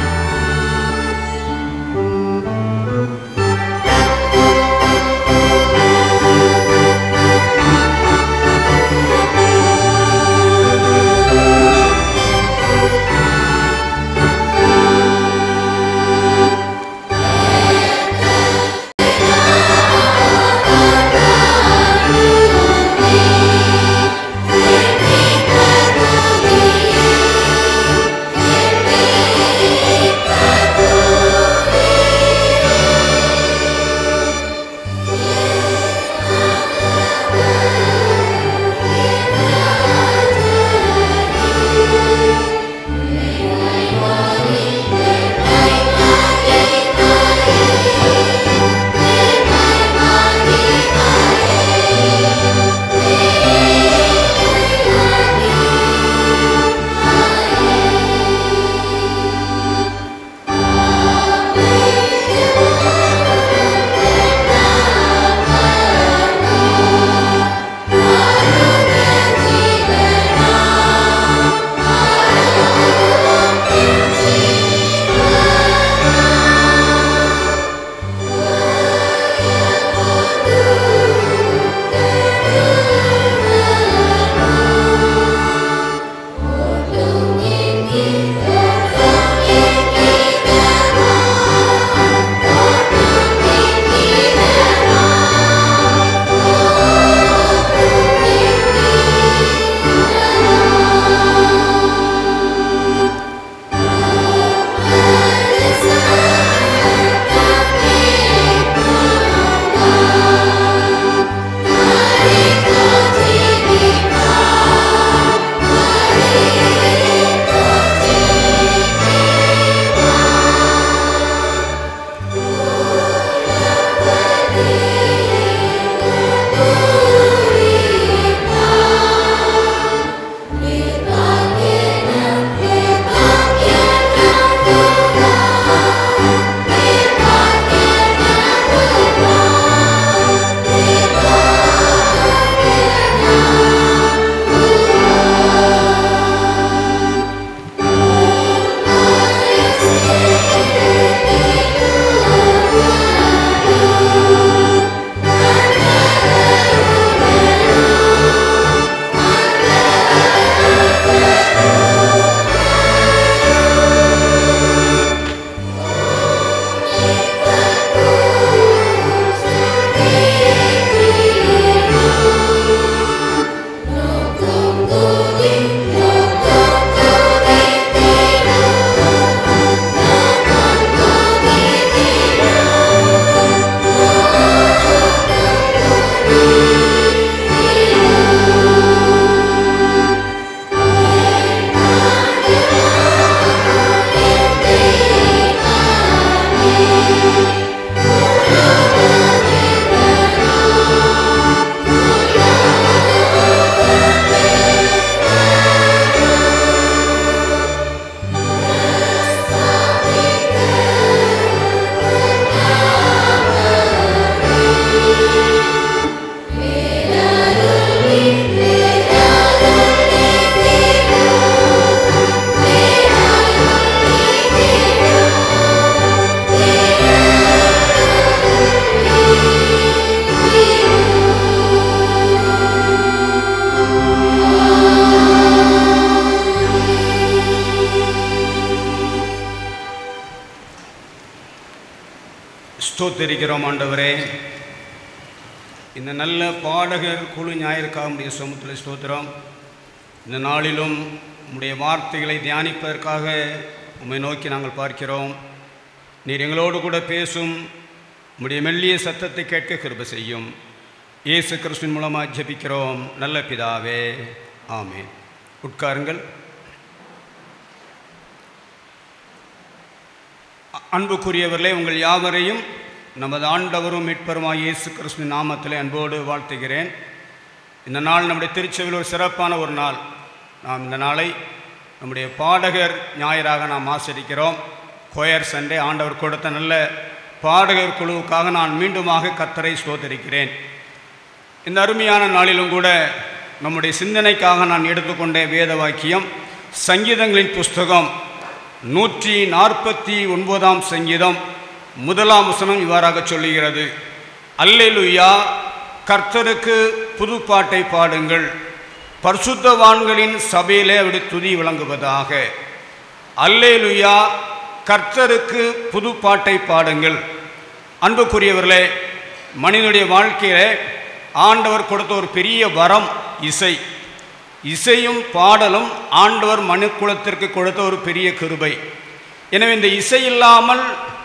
Thank ஸ்தோத்தரிக்கிறோம் ஆண்டவரே இந்த நல்ல பாடகர் குழு ஞாயிற்காக உடைய சமூகத்தில் ஸ்தோத்திரம் இந்த நாளிலும் உம்முடைய வார்த்தைகளை தியானிப்பதற்காக உம்மை நோக்கி நாங்கள் பார்க்கிறோம் நீர் எங்களோடு கூட பேசும் உம்முடைய மெல்லிய சத்தத்தை கேட்க கிருப செய்யும் இயேசு கிறிஸ்துவின் மூலமாக ஜெபிக்கிறோம் நல்ல பிதாவே ஆமென் உட்காருங்கள் அ- அன்புக்குரியவர்களே உங்கள் யாவரையும் நமது ஆண்டவரும் மீட்பருமாய் இயேசு கிறிஸ்துவின் நாமத்திலே அன்போடு வாழ்த்துகிறேன் இந்த நாள் நம்முடைய திருச்செவில் ஒரு சிறப்பான ஒரு நாள் நாம் இந்த நாளை நம்முடைய பாடகர் ஞாயிறாக நாம் ஆசரிக்கிறோம் கோயர் சண்டே ஆண்டவர் கொடுத்த நல்ல பாடகர் குழுவுக்காக நான் மீண்டுமாக கத்தரை ஸ்தோத்தரிக்கிறேன் இந்த அருமையான நாளிலும் கூட நம்முடைய சிந்தனைக்காக நான் எடுத்துக்கொண்ட வேத வாக்கியம் சங்கீதங்களின் புஸ்தகம் நூற்றி நாற்பத்தி ஒன்பதாம் சங்கீதம் முதலாம் வசனம் இவ்வாறாக சொல்லுகிறது அல்லேலுயா கர்த்தருக்கு புதுப்பாட்டை பாடுங்கள் பரிசுத்தவான்களின் சபையிலே அப்படி துதி விளங்குவதாக அல்லேலுயா கர்த்தருக்கு புதுப்பாட்டை பாடுங்கள் அன்புக்குரியவர்களே மனிதனுடைய வாழ்க்கையிலே ஆண்டவர் கொடுத்த ஒரு பெரிய வரம் இசை இசையும் பாடலும் ஆண்டவர் மனுக்குலத்திற்கு கொடுத்த ஒரு பெரிய கிருபை எனவே இந்த இசை இல்லாமல்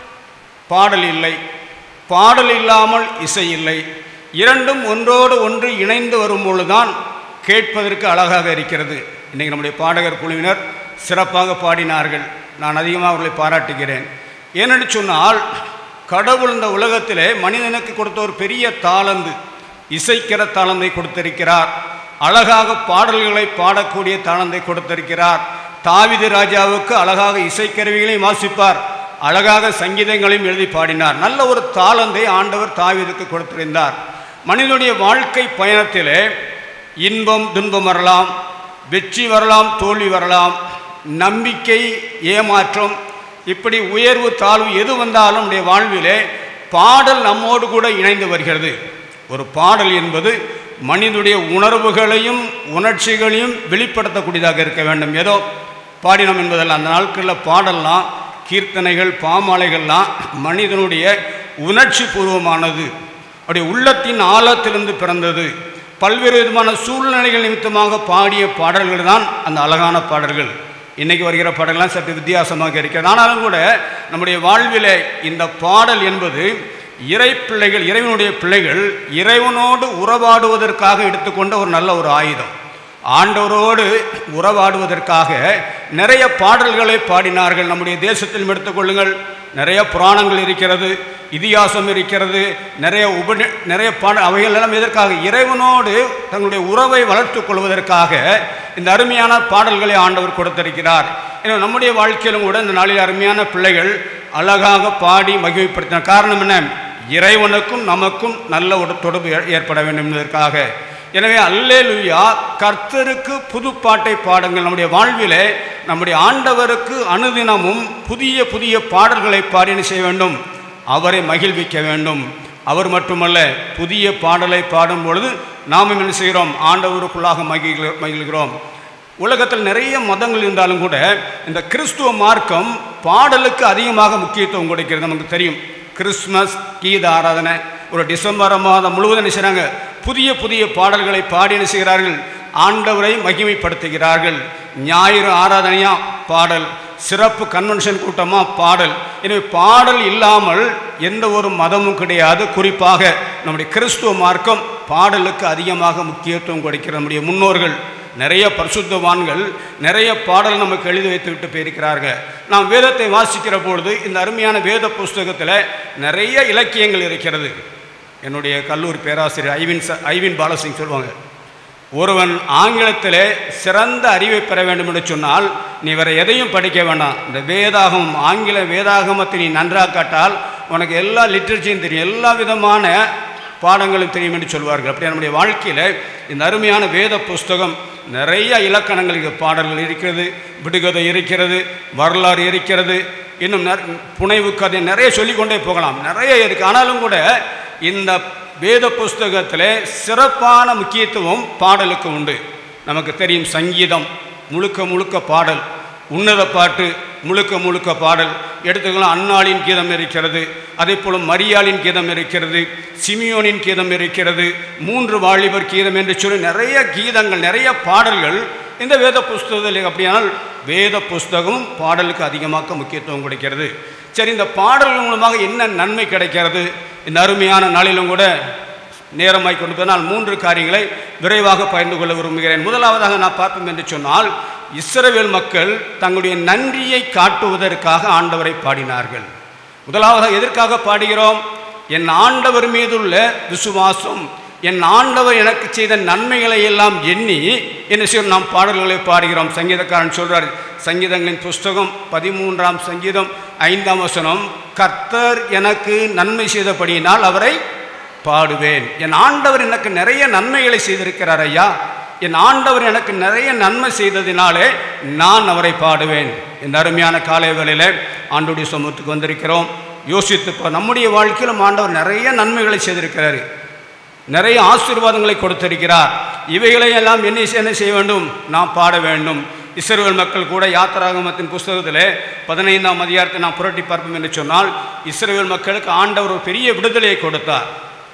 பாடல் இல்லை பாடல் இல்லாமல் இசை இல்லை இரண்டும் ஒன்றோடு ஒன்று இணைந்து வரும் பொழுதுதான் கேட்பதற்கு அழகாக இருக்கிறது இன்றைக்கி நம்முடைய பாடகர் குழுவினர் சிறப்பாக பாடினார்கள் நான் அதிகமாக அவர்களை பாராட்டுகிறேன் ஏனென்று சொன்னால் கடவுள் இந்த உலகத்திலே மனிதனுக்கு கொடுத்த ஒரு பெரிய தாளந்து இசைக்கிற தாளந்தை கொடுத்திருக்கிறார் அழகாக பாடல்களை பாடக்கூடிய தாளந்தை கொடுத்திருக்கிறார் தாவிது ராஜாவுக்கு அழகாக இசைக்கருவிகளையும் வாசிப்பார் அழகாக சங்கீதங்களையும் எழுதி பாடினார் நல்ல ஒரு தாளந்தை ஆண்டவர் தாவீதுக்கு கொடுத்திருந்தார் மனிதனுடைய வாழ்க்கை பயணத்திலே இன்பம் துன்பம் வரலாம் வெற்றி வரலாம் தோல்வி வரலாம் நம்பிக்கை ஏமாற்றம் இப்படி உயர்வு தாழ்வு எது வந்தாலும் நம்முடைய வாழ்விலே பாடல் நம்மோடு கூட இணைந்து வருகிறது ஒரு பாடல் என்பது மனிதனுடைய உணர்வுகளையும் உணர்ச்சிகளையும் வெளிப்படுத்தக்கூடியதாக இருக்க வேண்டும் ஏதோ பாடினோம் என்பதல்ல அந்த நாட்களில் பாடல்லாம் கீர்த்தனைகள் பாமாலைகள்லாம் மனிதனுடைய உணர்ச்சி பூர்வமானது அப்படி உள்ளத்தின் ஆழத்திலிருந்து பிறந்தது பல்வேறு விதமான சூழ்நிலைகள் நிமித்தமாக பாடிய பாடல்கள் தான் அந்த அழகான பாடல்கள் இன்னைக்கு வருகிற பாடல்கள்லாம் சற்று வித்தியாசமாக இருக்கிறது ஆனாலும் கூட நம்முடைய வாழ்விலே இந்த பாடல் என்பது இறை பிள்ளைகள் இறைவனுடைய பிள்ளைகள் இறைவனோடு உறவாடுவதற்காக எடுத்துக்கொண்ட ஒரு நல்ல ஒரு ஆயுதம் ஆண்டவரோடு உறவாடுவதற்காக நிறைய பாடல்களை பாடினார்கள் நம்முடைய தேசத்தில் எடுத்துக்கொள்ளுங்கள் நிறைய புராணங்கள் இருக்கிறது இதிகாசம் இருக்கிறது நிறைய உப நிறைய பாட அவைகள் எல்லாம் எதற்காக இறைவனோடு தங்களுடைய உறவை வளர்த்துக் கொள்வதற்காக இந்த அருமையான பாடல்களை ஆண்டவர் கொடுத்திருக்கிறார் எனவே நம்முடைய வாழ்க்கையிலும் கூட இந்த நாளில் அருமையான பிள்ளைகள் அழகாக பாடி மகிமைப்படுத்தின காரணம் என்ன இறைவனுக்கும் நமக்கும் நல்ல ஒரு தொடர்பு ஏ- ஏற்பட வேண்டும் என்பதற்காக எனவே அல்லேலுயா கர்த்தருக்கு புது பாட்டை பாடுங்கள் நம்முடைய வாழ்விலே நம்முடைய ஆண்டவருக்கு அனுதினமும் புதிய புதிய பாடல்களை பாடின செய்ய வேண்டும் அவரை மகிழ்விக்க வேண்டும் அவர் மட்டுமல்ல புதிய பாடலை பாடும் பொழுது நாம் என்ன செய்கிறோம் ஆண்டவருக்குள்ளாக மகிழ் மகிழ்கிறோம் உலகத்தில் நிறைய மதங்கள் இருந்தாலும் கூட இந்த கிறிஸ்துவ மார்க்கம் பாடலுக்கு அதிகமாக முக்கியத்துவம் கொடுக்கிறது நமக்கு தெரியும் கிறிஸ்மஸ் கீத ஆராதனை ஒரு டிசம்பர் மாதம் முழுவதும் என்ன செய்கிறாங்க புதிய புதிய பாடல்களை பாடி என்ன செய்கிறார்கள் ஆண்டவரை மகிமைப்படுத்துகிறார்கள் ஞாயிறு ஆராதனையா பாடல் சிறப்பு கன்வென்ஷன் கூட்டமா பாடல் எனவே பாடல் இல்லாமல் எந்த ஒரு மதமும் கிடையாது குறிப்பாக நம்முடைய கிறிஸ்துவ மார்க்கம் பாடலுக்கு அதிகமாக முக்கியத்துவம் கொடுக்கிறது நம்முடைய முன்னோர்கள் நிறைய பரிசுத்தவான்கள் நிறைய பாடல் நமக்கு எழுதி வைத்து விட்டு போயிருக்கிறார்கள் நாம் வேதத்தை வாசிக்கிற பொழுது இந்த அருமையான வேத புஸ்தகத்தில் நிறைய இலக்கியங்கள் இருக்கிறது என்னுடைய கல்லூரி பேராசிரியர் ஐவின் ச ஐவின் பாலசிங் சொல்லுவாங்க ஒருவன் ஆங்கிலத்திலே சிறந்த அறிவை பெற வேண்டும் என்று சொன்னால் நீ வேற எதையும் படிக்க வேண்டாம் இந்த வேதாகமம் ஆங்கில வேதாகமத்தை நீ நன்றாக காட்டால் உனக்கு எல்லா லிட்ரேச்சரும் தெரியும் எல்லா விதமான பாடங்களும் தெரியும் என்று சொல்வார்கள் அப்படி நம்முடைய வாழ்க்கையில் இந்த அருமையான வேத புஸ்தகம் நிறைய இலக்கணங்கள் இருக்கு. பாடல்கள் இருக்கிறது விடுகதை இருக்கிறது வரலாறு இருக்கிறது இன்னும் நிற- புனைவு கதை நிறைய சொல்லிக்கொண்டே போகலாம் நிறைய இருக்கு ஆனாலும் கூட இந்த வேத புஸ்தகத்திலே சிறப்பான முக்கியத்துவம் பாடலுக்கு உண்டு நமக்கு தெரியும் சங்கீதம் முழுக்க முழுக்க பாடல் உன்னத பாட்டு முழுக்க முழுக்க பாடல் எடுத்துக்கலாம் அன்னாளின் கீதம் இருக்கிறது அதே போல மரியாளின் கீதம் இருக்கிறது சிமியோனின் கீதம் இருக்கிறது மூன்று வாலிபர் கீதம் என்று சொல்லி நிறைய கீதங்கள் நிறைய பாடல்கள் இந்த வேத புஸ்தகத்தில் அப்படியானால் வேத புஸ்தகமும் பாடலுக்கு அதிகமாக முக்கியத்துவம் கொடுக்கிறது சரி இந்த பாடல்கள் மூலமாக என்ன நன்மை கிடைக்கிறது இந்த அருமையான நாளிலும் கூட நேரமாய் கொண்டு போனால் மூன்று காரியங்களை விரைவாக பகிர்ந்து கொள்ள விரும்புகிறேன் முதலாவதாக நான் பார்ப்போம் என்று சொன்னால் இஸ்ரவேல் மக்கள் தங்களுடைய நன்றியை காட்டுவதற்காக ஆண்டவரை பாடினார்கள் முதலாவதாக எதற்காக பாடுகிறோம் என் ஆண்டவர் மீதுள்ள விசுவாசம் என் ஆண்டவர் எனக்கு செய்த நன்மைகளை எல்லாம் எண்ணி என்ன செய்யும் நாம் பாடல்களை பாடுகிறோம் சங்கீதக்காரன் சொல்றார் சங்கீதங்களின் புஸ்தகம் பதிமூன்றாம் சங்கீதம் ஐந்தாம் வசனம் கர்த்தர் எனக்கு நன்மை செய்தபடியினால் அவரை பாடுவேன் என் ஆண்டவர் எனக்கு நிறைய நன்மைகளை செய்திருக்கிறார் ஐயா என் ஆண்டவர் எனக்கு நிறைய நன்மை செய்ததினாலே நான் அவரை பாடுவேன் இந்த அருமையான காலை வேளையில ஆண்டுடைய சமூகத்துக்கு வந்திருக்கிறோம் யோசித்து பா- நம்முடைய வாழ்க்கையிலும் ஆண்டவர் நிறைய நன்மைகளை செய்திருக்கிறாரு நிறைய ஆசீர்வாதங்களை கொடுத்திருக்கிறார் இவைகளை எல்லாம் என்ன செய்- என்ன செய்ய வேண்டும் நாம் பாட வேண்டும் இஸ்ரவேல் மக்கள் கூட யாத்திராகமத்தின் புஸ்தகத்திலே பதினைந்தாம் அதிகாரத்தை நாம் புரட்டி பார்ப்போம் என்று சொன்னால் இஸ்ரவேல் மக்களுக்கு ஆண்டவர் ஒரு பெரிய விடுதலையை கொடுத்தார்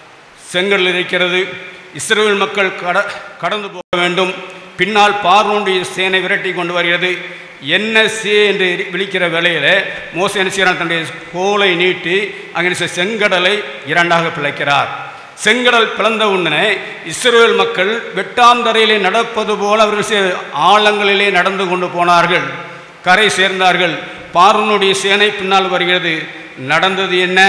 செங்கல் இருக்கிறது இஸ்ரவேல் மக்கள் கட கடந்து போக வேண்டும் பின்னால் பார்வோனுடைய சேனை விரட்டி கொண்டு வருகிறது என்ன சே என்று விழிக்கிற வேளையில் மோச என்ன செய்கிறார் தன்னுடைய கோலை நீட்டி அங்கே செ- செங்கடலை இரண்டாக பிழைக்கிறார் செங்கடல் பிளந்த உடனே இஸ்ரவேல் மக்கள் வெட்டாந்தரையிலே நடப்பது போல அவர்கள் செ- ஆழங்களிலே நடந்து கொண்டு போனார்கள் கரை சேர்ந்தார்கள் பார்வனுடைய சேனை பின்னால் வருகிறது நடந்தது என்ன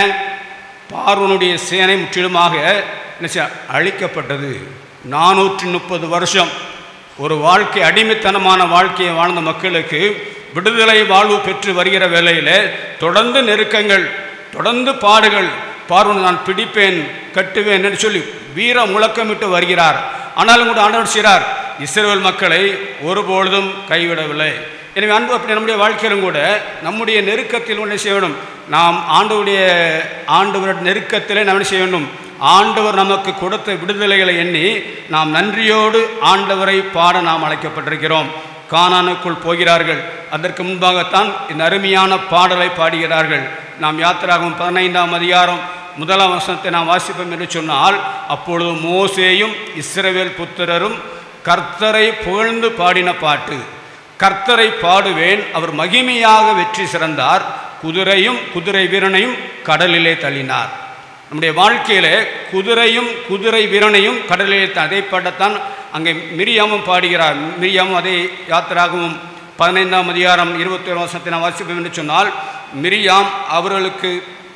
பார்வனுடைய சேனை முற்றிலுமாக என்ன செய்ய- அழிக்கப்பட்டது நானூற்றி முப்பது வருஷம் ஒரு வாழ்க்கை அடிமைத்தனமான வாழ்க்கையை வாழ்ந்த மக்களுக்கு விடுதலை வாழ்வு பெற்று வருகிற வேளையில் தொடர்ந்து நெருக்கங்கள் தொடர்ந்து பாடுகள் பார்வன் நான் பிடிப்பேன் கட்டுவேன் என்று சொல்லி வீர முழக்கமிட்டு வருகிறார் ஆனாலும் கூட ஆண்டவர் செய்கிறார் இஸ்ரேல் மக்களை ஒருபொழுதும் கைவிடவில்லை எனவே அன்பு அப்படி நம்முடைய வாழ்க்கையிலும் கூட நம்முடைய நெருக்கத்தில் ஒன்று செய்ய வேண்டும் நாம் ஆண்டவருடைய ஆண்டவர் நெருக்கத்திலே நாம் என்ன செய்ய வேண்டும் ஆண்டவர் நமக்கு கொடுத்த விடுதலைகளை எண்ணி நாம் நன்றியோடு ஆண்டவரை பாட நாம் அழைக்கப்பட்டிருக்கிறோம் கானானுக்குள் போகிறார்கள் அதற்கு முன்பாகத்தான் இந்த அருமையான பாடலை பாடுகிறார்கள் நாம் யாத்திராகும் பதினைந்தாம் அதிகாரம் முதலாம் வசனத்தை நாம் வாசிப்போம் என்று சொன்னால் அப்பொழுது மோசேயும் இஸ்ரவேல் புத்திரரும் கர்த்தரை புகழ்ந்து பாடின பாட்டு கர்த்தரை பாடுவேன் அவர் மகிமையாக வெற்றி சிறந்தார் குதிரையும் குதிரை வீரனையும் கடலிலே தள்ளினார் நம்முடைய வாழ்க்கையிலே குதிரையும் குதிரை வீரனையும் கடலிலே த- அதை பாடத்தான் அங்கே மிரியாமும் பாடுகிறார் மிரியாமும் அதே யாத்திராகவும் பதினைந்தாம் அதிகாரம் இருபத்தி ஒரு வருஷத்தை நான் வாசிப்போம் என்று சொன்னால் மிரியாம் அவர்களுக்கு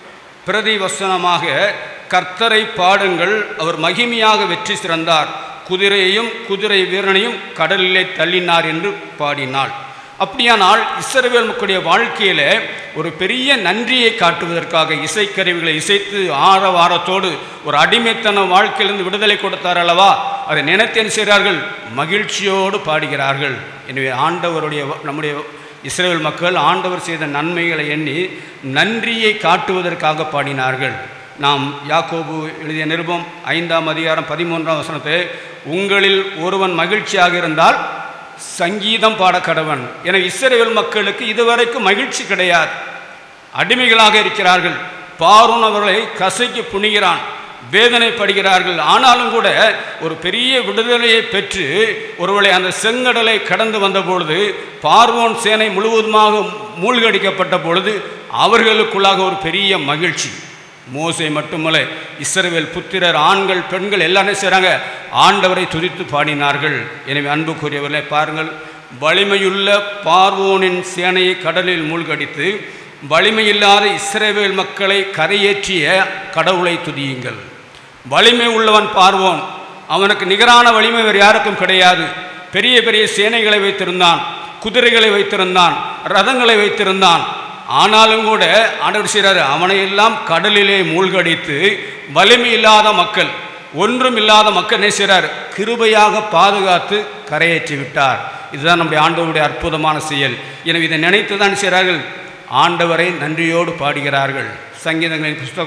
பிரதிவசனமாக கர்த்தரை பாடுங்கள் அவர் மகிமையாக வெற்றி சிறந்தார் குதிரையையும் குதிரை வீரனையும் கடலிலே தள்ளினார் என்று பாடினாள் அப்படியானால் இஸ்ரவேல் மக்களுடைய வாழ்க்கையில ஒரு பெரிய நன்றியை காட்டுவதற்காக இசைக்கருவிகளை இசைத்து ஆரவாரத்தோடு ஒரு அடிமைத்தன வாழ்க்கையிலிருந்து விடுதலை கொடுத்தார் அல்லவா அதை நினைத்து என்ன செய்கிறார்கள் மகிழ்ச்சியோடு பாடுகிறார்கள் எனவே ஆண்டவருடைய நம்முடைய இஸ்ரேல் மக்கள் ஆண்டவர் செய்த நன்மைகளை எண்ணி நன்றியை காட்டுவதற்காக பாடினார்கள் நாம் யாக்கோபு எழுதிய நிருபம் ஐந்தாம் அதிகாரம் பதிமூன்றாம் வசனத்தை உங்களில் ஒருவன் மகிழ்ச்சியாக இருந்தால் சங்கீதம் பாட கடவன் என இஸ்ரேல் மக்களுக்கு இதுவரைக்கும் மகிழ்ச்சி கிடையாது அடிமைகளாக இருக்கிறார்கள் பார்வோன் அவர்களை கசைக்கு புணிகிறான் வேதனைப்படுகிறார்கள் ஆனாலும் கூட ஒரு பெரிய விடுதலையை பெற்று ஒருவேளை அந்த செங்கடலை கடந்து வந்த பொழுது பார்வோன் சேனை முழுவதுமாக மூழ்கடிக்கப்பட்ட பொழுது அவர்களுக்குள்ளாக ஒரு பெரிய மகிழ்ச்சி மோசை மட்டுமல்ல இஸ்ரவேல் புத்திரர் ஆண்கள் பெண்கள் எல்லாரும் செய்கிறாங்க ஆண்டவரை துதித்து பாடினார்கள் எனவே அன்புக்குரியவர்களே பாருங்கள் வலிமையுள்ள பார்வோனின் சேனையை கடலில் மூழ்கடித்து வலிமையில்லாத இஸ்ரவேல் மக்களை கரையேற்றிய கடவுளை துதியுங்கள் வலிமை உள்ளவன் பார்வோன் அவனுக்கு நிகரான வலிமை வேறு யாருக்கும் கிடையாது பெரிய பெரிய சேனைகளை வைத்திருந்தான் குதிரைகளை வைத்திருந்தான் ரதங்களை வைத்திருந்தான் ஆனாலும் கூட ஆண்டவர் செய்கிறார் அவனை எல்லாம் கடலிலே மூழ்கடித்து வலிமை இல்லாத மக்கள் ஒன்றும் இல்லாத மக்கள் என்ன செய்கிறார் கிருபையாக பாதுகாத்து கரையேற்றி விட்டார் இதுதான் நம்முடைய ஆண்டவருடைய அற்புதமான செயல் எனவே இதை நினைத்து தான் செய்கிறார்கள் ஆண்டவரை நன்றியோடு பாடுகிறார்கள் சங்கீதங்களின் புஸ்தகம்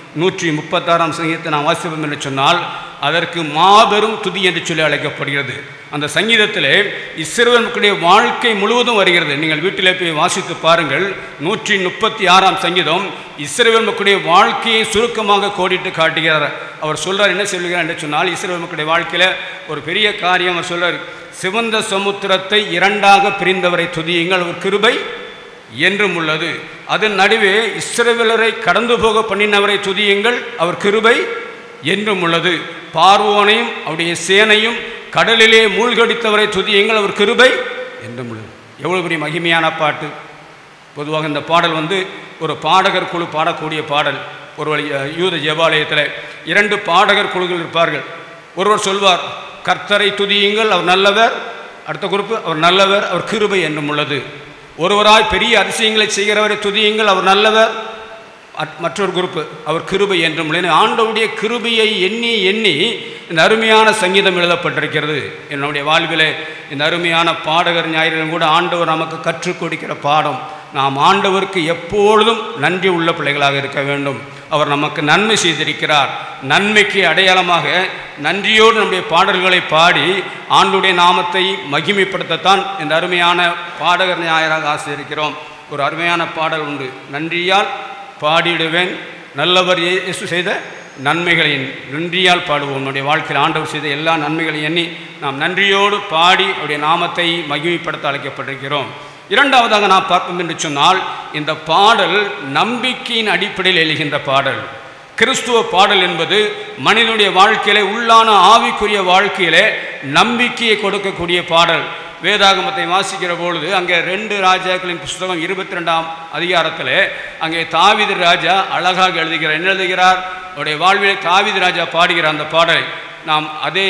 நூற்றி முப்பத்தாறாம் சங்கீதத்தை நாம் வாசிப்போம் என்று சொன்னால் அதற்கு மாபெரும் துதி என்று சொல்லி அழைக்கப்படுகிறது அந்த சங்கீதத்திலே இஸ்ரவேல் மக்களுடைய வாழ்க்கை முழுவதும் வருகிறது நீங்கள் வீட்டிலே போய் வாசித்து பாருங்கள் நூற்றி முப்பத்தி ஆறாம் சங்கீதம் இஸ்ரவேல் மக்களுடைய வாழ்க்கையை சுருக்கமாக கோடிட்டு காட்டுகிறார் அவர் சொல்றார் என்ன சொல்லுகிறார் என்று சொன்னால் இஸ்ரவேல் மக்களுடைய வாழ்க்கையில் ஒரு பெரிய காரியம் அவர் சொல்றார் சிவந்த சமுத்திரத்தை இரண்டாக பிரிந்தவரை துதியுங்கள் ஒரு கிருபை என்றும் உள்ளது அதன் நடுவே இஸ்ரவேலரை கடந்து போக பண்ணினவரை துதியுங்கள் அவர் கிருபை என்றும் உள்ளது பார்வோனையும் அவருடைய சேனையும் கடலிலே மூழ்கடித்தவரை துதியுங்கள் அவர் கிருபை என்றும் உள்ளது எவ்வளவு பெரிய மகிமையான பாட்டு பொதுவாக இந்த பாடல் வந்து ஒரு பாடகர் குழு பாடக்கூடிய பாடல் ஒரு வழி யூத ஜெபாலயத்தில் இரண்டு பாடகர் குழுக்கள் இருப்பார்கள் ஒருவர் சொல்வார் கர்த்தரை துதியுங்கள் அவர் நல்லவர் அடுத்த குறிப்பு அவர் நல்லவர் அவர் கிருபை என்றும் உள்ளது ஒருவராய் பெரிய அதிசயங்களை செய்கிறவரை துதியுங்கள் அவர் நல்லவர் அட்- மற்றொரு குரூப்பு அவர் கிருபை என்றும் உள்ளது. ஆண்டவருடைய கிருபையை எண்ணி எண்ணி இந்த அருமையான சங்கீதம் எழுதப்பட்டிருக்கிறது என்னுடைய வாழ்விலே இந்த அருமையான பாடகர் ஞாயிறும் கூட ஆண்டவர் நமக்கு கற்றுக் கொடுக்கிற பாடம் நாம் ஆண்டவருக்கு எப்பொழுதும் நன்றி உள்ள பிள்ளைகளாக இருக்க வேண்டும் அவர் நமக்கு நன்மை செய்திருக்கிறார் நன்மைக்கு அடையாளமாக நன்றியோடு நம்முடைய பாடல்களை பாடி ஆண்டுடைய நாமத்தை மகிமைப்படுத்தத்தான் இந்த அருமையான பாடகர் ஞாயிறாக ஆசிரிக்கிறோம் ஒரு அருமையான பாடல் உண்டு நன்றியால் பாடிடுவேன் நல்லவர் இயே- இயேசு செய்த நன்மைகளை நன்றியால் பாடுவோம் நம்முடைய வாழ்க்கையில் ஆண்டவர் செய்த எல்லா நன்மைகளையும் எண்ணி நாம் நன்றியோடு பாடி அவருடைய நாமத்தை மகிமைப்படுத்த அழைக்கப்பட்டிருக்கிறோம் இரண்டாவதாக நாம் பார்ப்போம் என்று சொன்னால் இந்த பாடல் நம்பிக்கையின் அடிப்படையில் எழுகின்ற பாடல் கிறிஸ்துவ பாடல் என்பது மனிதனுடைய வாழ்க்கையிலே உள்ளான ஆவிக்குரிய வாழ்க்கையிலே நம்பிக்கையை கொடுக்கக்கூடிய பாடல் வேதாகமத்தை வாசிக்கிற பொழுது அங்கே ரெண்டு ராஜாக்களின் புஸ்தகம் இருபத்தி ரெண்டாம் அதிகாரத்தில் அங்கே தாவீது ராஜா அழகாக எழுதுகிறார் என்ன எழுதுகிறார் அவருடைய வாழ்விலே தாவீது ராஜா பாடுகிற அந்த பாடலை நாம் அதே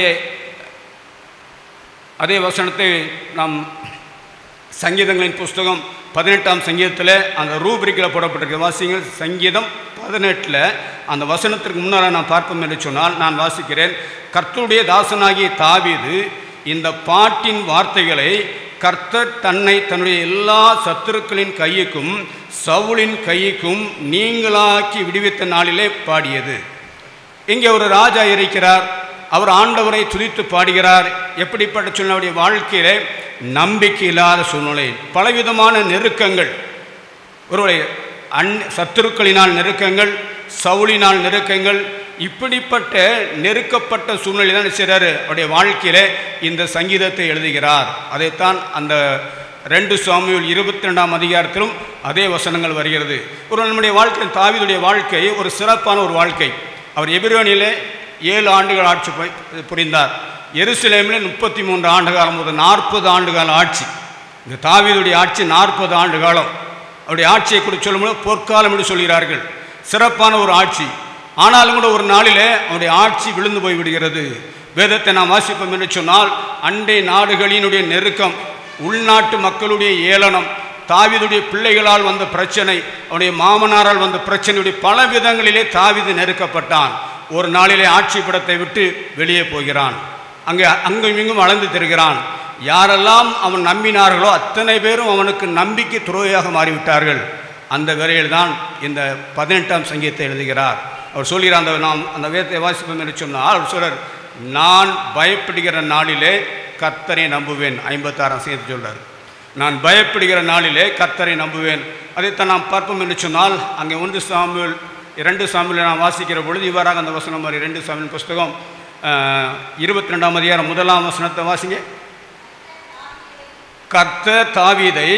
அதே வசனத்தை நாம் சங்கீதங்களின் புஸ்தகம் பதினெட்டாம் சங்கீதத்தில் அந்த ரூபிரிக்கில் போடப்பட்டிருக்க வாசிங்கள் சங்கீதம் பதினெட்டில் அந்த வசனத்திற்கு முன்னால் நான் பார்ப்போம் என்று சொன்னால் நான் வாசிக்கிறேன் கர்த்தருடைய தாசனாகிய தாவீது இந்த பாட்டின் வார்த்தைகளை கர்த்தர் தன்னை தன்னுடைய எல்லா சத்துருக்களின் கையுக்கும் சவுலின் கையுக்கும் நீங்களாக்கி விடுவித்த நாளிலே பாடியது இங்கே ஒரு ராஜா இருக்கிறார் அவர் ஆண்டவரை துதித்து பாடுகிறார் எப்படிப்பட்ட சூழ்நிலையுடைய வாழ்க்கையிலே நம்பிக்கை இல்லாத சூழ்நிலை பலவிதமான நெருக்கங்கள் ஒருவரை அன் சத்துருக்களினால் நெருக்கங்கள் சவுளினால் நெருக்கங்கள் இப்படிப்பட்ட நெருக்கப்பட்ட சூழ்நிலை தான் செய்கிறாரு அவருடைய வாழ்க்கையிலே இந்த சங்கீதத்தை எழுதுகிறார் அதைத்தான் அந்த ரெண்டு சாமியில் இருபத்தி ரெண்டாம் அதிகாரத்திலும் அதே வசனங்கள் வருகிறது ஒரு நம்முடைய வாழ்க்கை தாவீதுடைய வாழ்க்கை ஒரு சிறப்பான ஒரு வாழ்க்கை அவர் எபிரோனிலே ஏழு ஆண்டுகள் ஆட்சி புரி- புரிந்தார் எருசலேமில் முப்பத்தி மூன்று ஆண்டு காலம் ஒரு நாற்பது ஆண்டு கால ஆட்சி இந்த தாவீதுடைய ஆட்சி நாற்பது ஆண்டு காலம் அவருடைய ஆட்சியை குறித்து சொல்லும்போது பொற்காலம் என்று சொல்கிறார்கள் சிறப்பான ஒரு ஆட்சி ஆனாலும் கூட ஒரு நாளிலே அவருடைய ஆட்சி விழுந்து போய் விடுகிறது வேதத்தை நாம் வாசிப்போம் என்று சொன்னால் அண்டை நாடுகளினுடைய நெருக்கம் உள்நாட்டு மக்களுடைய ஏளனம் தாவீதுடைய பிள்ளைகளால் வந்த பிரச்சனை அவனுடைய மாமனாரால் வந்த பிரச்சனையுடைய பல விதங்களிலே தாவீது நெருக்கப்பட்டான் ஒரு நாளிலே ஆட்சி படத்தை விட்டு வெளியே போகிறான் அங்கே அங்கும் இங்கும் அளந்து திரிகிறான் யாரெல்லாம் அவன் நம்பினார்களோ அத்தனை பேரும் அவனுக்கு நம்பிக்கை துரோகியாக மாறிவிட்டார்கள் அந்த வேளையில் தான் இந்த பதினெட்டாம் சங்கீதத்தை எழுதுகிறார் அவர் சொல்கிறார் அந்த நாம் அந்த வேதத்தை வாசிப்போம் என்று சொன்னால் அவர் சொல்றார் நான் பயப்படுகிற நாளிலே கர்த்தரை நம்புவேன் ஐம்பத்தாறாம் சங்கீதத்தை சொல்றார் நான் பயப்படுகிற நாளிலே கர்த்தரை நம்புவேன் அதைத்தான் நாம் பார்ப்போம் என்று சொன்னால் அங்கே ஒன்று சாமுவேல் இரண்டு சாமியில் நான் வாசிக்கிற பொழுது இவ்வாறாக அந்த வசனம் மாதிரி ரெண்டு சாமியின் புஸ்தகம் இருபத்தி ரெண்டாம் அதிகாரம் முதலாம் வசனத்தை வாசிங்க கர்த்தர் தாவீதை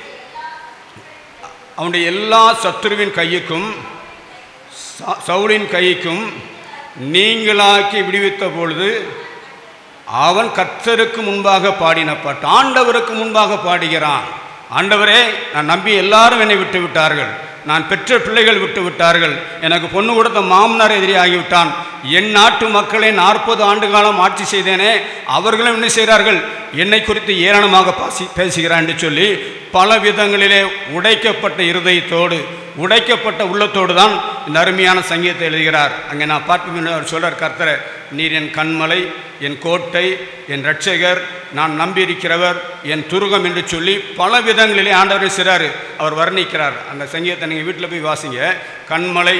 அவனுடைய எல்லா சத்துருவின் கையுக்கும் ச- சவுலின் கைக்கும் நீங்களாக்கி விடுவித்த பொழுது அவன் கர்த்தருக்கு முன்பாக பாடின பாட்டு ஆண்டவருக்கு முன்பாக பாடுகிறான் ஆண்டவரே நான் நம்பி எல்லாரும் என்னை விட்டு விட்டார்கள் நான் பெற்ற பிள்ளைகள் விட்டு விட்டார்கள் எனக்கு பொண்ணு கொடுத்த மாமனார் எதிரி ஆகிவிட்டான் என் நாட்டு மக்களை நாற்பது ஆண்டு காலம் ஆட்சி செய்தேனே அவர்களும் என்ன செய்கிறார்கள் என்னை குறித்து ஏளனமாக பாசி பேசுகிறான் என்று சொல்லி பல விதங்களிலே உடைக்கப்பட்ட இருதயத்தோடு உடைக்கப்பட்ட உள்ளத்தோடு தான் இந்த அருமையான சங்கீதத்தை எழுதுகிறார் அங்கே நான் பார்ப்போம் அவர் சொல்றார் கர்த்தரை நீர் என் கண்மலை என் கோட்டை என் ரட்சகர் நான் நம்பியிருக்கிறவர் என் துருகம் என்று சொல்லி பல விதங்களிலே ஆண்டவரை சிறாரு அவர் வர்ணிக்கிறார் அந்த சங்கீதத்தை நீங்கள் வீட்டில் போய் வாசிங்க கண்மலை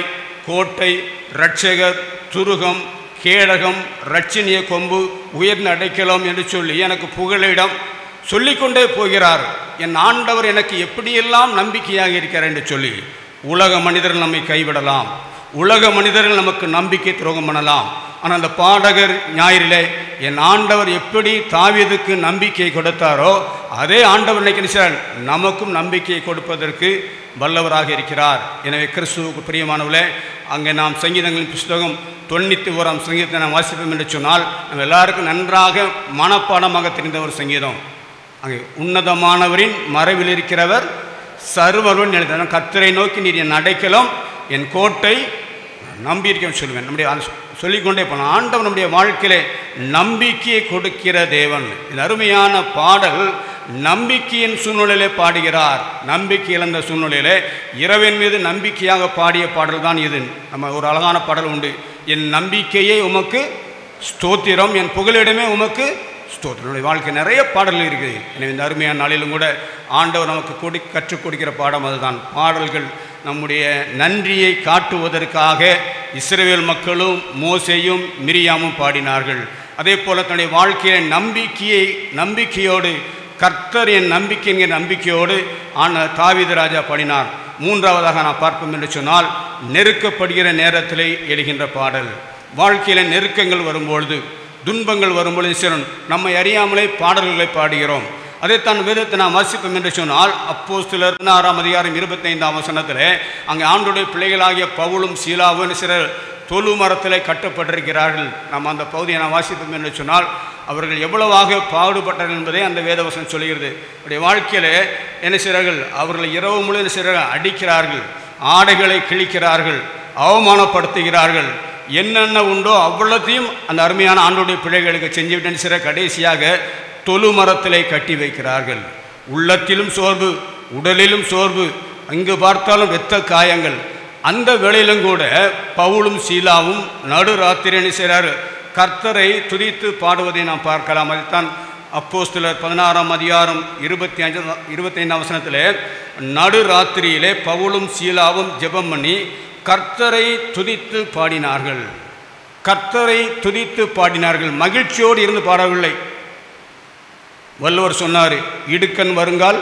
கோட்டை இரட்சகர் துருகம் கேடகம் ரட்சணிய கொம்பு உயர்ந்த அடைக்கலம் என்று சொல்லி எனக்கு புகலிடம் சொல்லிக்கொண்டே போகிறார் என் ஆண்டவர் எனக்கு எப்படியெல்லாம் நம்பிக்கையாக இருக்கிறார் என்று சொல்லி உலக மனிதர்கள் நம்மை கைவிடலாம் உலக மனிதர்கள் நமக்கு நம்பிக்கை துரோகம் பண்ணலாம் ஆனால் அந்த பாடகர் ஞாயிறிலே என் ஆண்டவர் எப்படி தாவீதுக்கு நம்பிக்கை கொடுத்தாரோ அதே ஆண்டவர் இன்னைக்கு என்ன செய்றார்? நமக்கும் நம்பிக்கையை கொடுப்பதற்கு வல்லவராக இருக்கிறார் எனவே கிறிஸ்துவுக்கு பிரியமானவர்களே அங்கே நாம் சங்கீதங்களின் புஸ்தகம் தொண்ணூற்றி ஓராம் சங்கீதத்தை நாம் வாசிப்போம் என்று சொன்னால் நம்ம எல்லாருக்கும் நன்றாக மனப்பாடமாக தெரிந்த ஒரு சங்கீதம் அங்கே உன்னதமானவரின் மறைவில் இருக்கிறவர் சர்வரும் எழுதின கத்தரை நோக்கி நீர் என் அடைக்கலம் என் கோட்டை நம்பியிருக்கேன் சொல்லுவேன் நம்முடைய அந்த சொல்லிக்கொண்டே போனோம் ஆண்டவர் நம்முடைய வாழ்க்கையிலே நம்பிக்கையை கொடுக்கிற தேவன் இந்த அருமையான பாடல் நம்பிக்கையின் சூழ்நிலையிலே பாடுகிறார் நம்பிக்கை இழந்த சூழ்நிலையிலே இரவின் மீது நம்பிக்கையாக பாடிய பாடல் தான் இது நம்ம ஒரு அழகான பாடல் உண்டு என் நம்பிக்கையே உமக்கு ஸ்தோத்திரம் என் புகலிடமே உமக்கு ஸ்தோத்திரம் என்னுடைய வாழ்க்கை நிறைய பாடல்கள் இருக்குது எனவே இந்த அருமையான நாளிலும் கூட ஆண்டவர் நமக்கு கொடி கற்றுக் கொடுக்கிற பாடம் அதுதான் பாடல்கள் நம்முடைய நன்றியை காட்டுவதற்காக இஸ்ரவேல் மக்களும் மோசேயும் மிரியாமும் பாடினார்கள் அதே போல தன்னுடைய வாழ்க்கையில நம்பிக்கையை நம்பிக்கையோடு கர்த்தர் என் நம்பிக்கை என்கிற நம்பிக்கையோடு ஆன தாவீது ராஜா பாடினார் மூன்றாவதாக நான் பார்ப்போம் என்று சொன்னால் நெருக்கப்படுகிற நேரத்திலே எழுகின்ற பாடல் வாழ்க்கையில நெருக்கங்கள் வரும்பொழுது துன்பங்கள் வரும்பொழுது சிறன் நம்மை அறியாமலே பாடல்களை பாடுகிறோம் அதைத்தான் வேதத்தை நாம் வாசிப்போம் என்று சொன்னால் அப்போ சிலர் ஆறாம் அதிகாரம் இருபத்தைந்தாம் வசனத்தில் அங்கே ஆண்டுடைய பிள்ளைகளாகிய பவுலும் சீலாவும் சிலர் தொழு மரத்திலே கட்டப்பட்டிருக்கிறார்கள் நாம் அந்த பகுதியை நாம் வாசிப்போம் என்று சொன்னால் அவர்கள் எவ்வளவாக பாடுபட்டார்கள் என்பதை அந்த வேதவசனம் சொல்கிறது அவருடைய வாழ்க்கையிலே என்ன செய்கிறார்கள் அவர்கள் இரவு முழு சிறர்கள் அடிக்கிறார்கள் ஆடைகளை கிழிக்கிறார்கள் அவமானப்படுத்துகிறார்கள் என்னென்ன உண்டோ அவ்வளத்தையும் அந்த அருமையான ஆண்டுடைய பிள்ளைகளுக்கு செஞ்சுவிட்டேன் சிற கடைசியாக தொழு மரத்திலே கட்டி வைக்கிறார்கள் உள்ளத்திலும் சோர்வு உடலிலும் சோர்வு அங்கு பார்த்தாலும் இரத்த காயங்கள் அந்த வேளையிலும் கூட பவுலும் சீலாவும் நடுராத்திரி என்ன செய்கிறார் கர்த்தரை துதித்து பாடுவதை நாம் பார்க்கலாம் அதைத்தான் அப்போஸ்தலர் பதினாறாம் அதிகாரம் இருபத்தி அஞ்சு இருபத்தைந்தாம் வசனத்தில் நடுராத்திரியிலே பவுலும் சீலாவும் ஜெபம் பண்ணி கர்த்தரை துதித்து பாடினார்கள் கர்த்தரை துதித்து பாடினார்கள் மகிழ்ச்சியோடு இருந்து பாடவில்லை வள்ளுவர் சொன்னார் இடுக்கன் வருங்கால்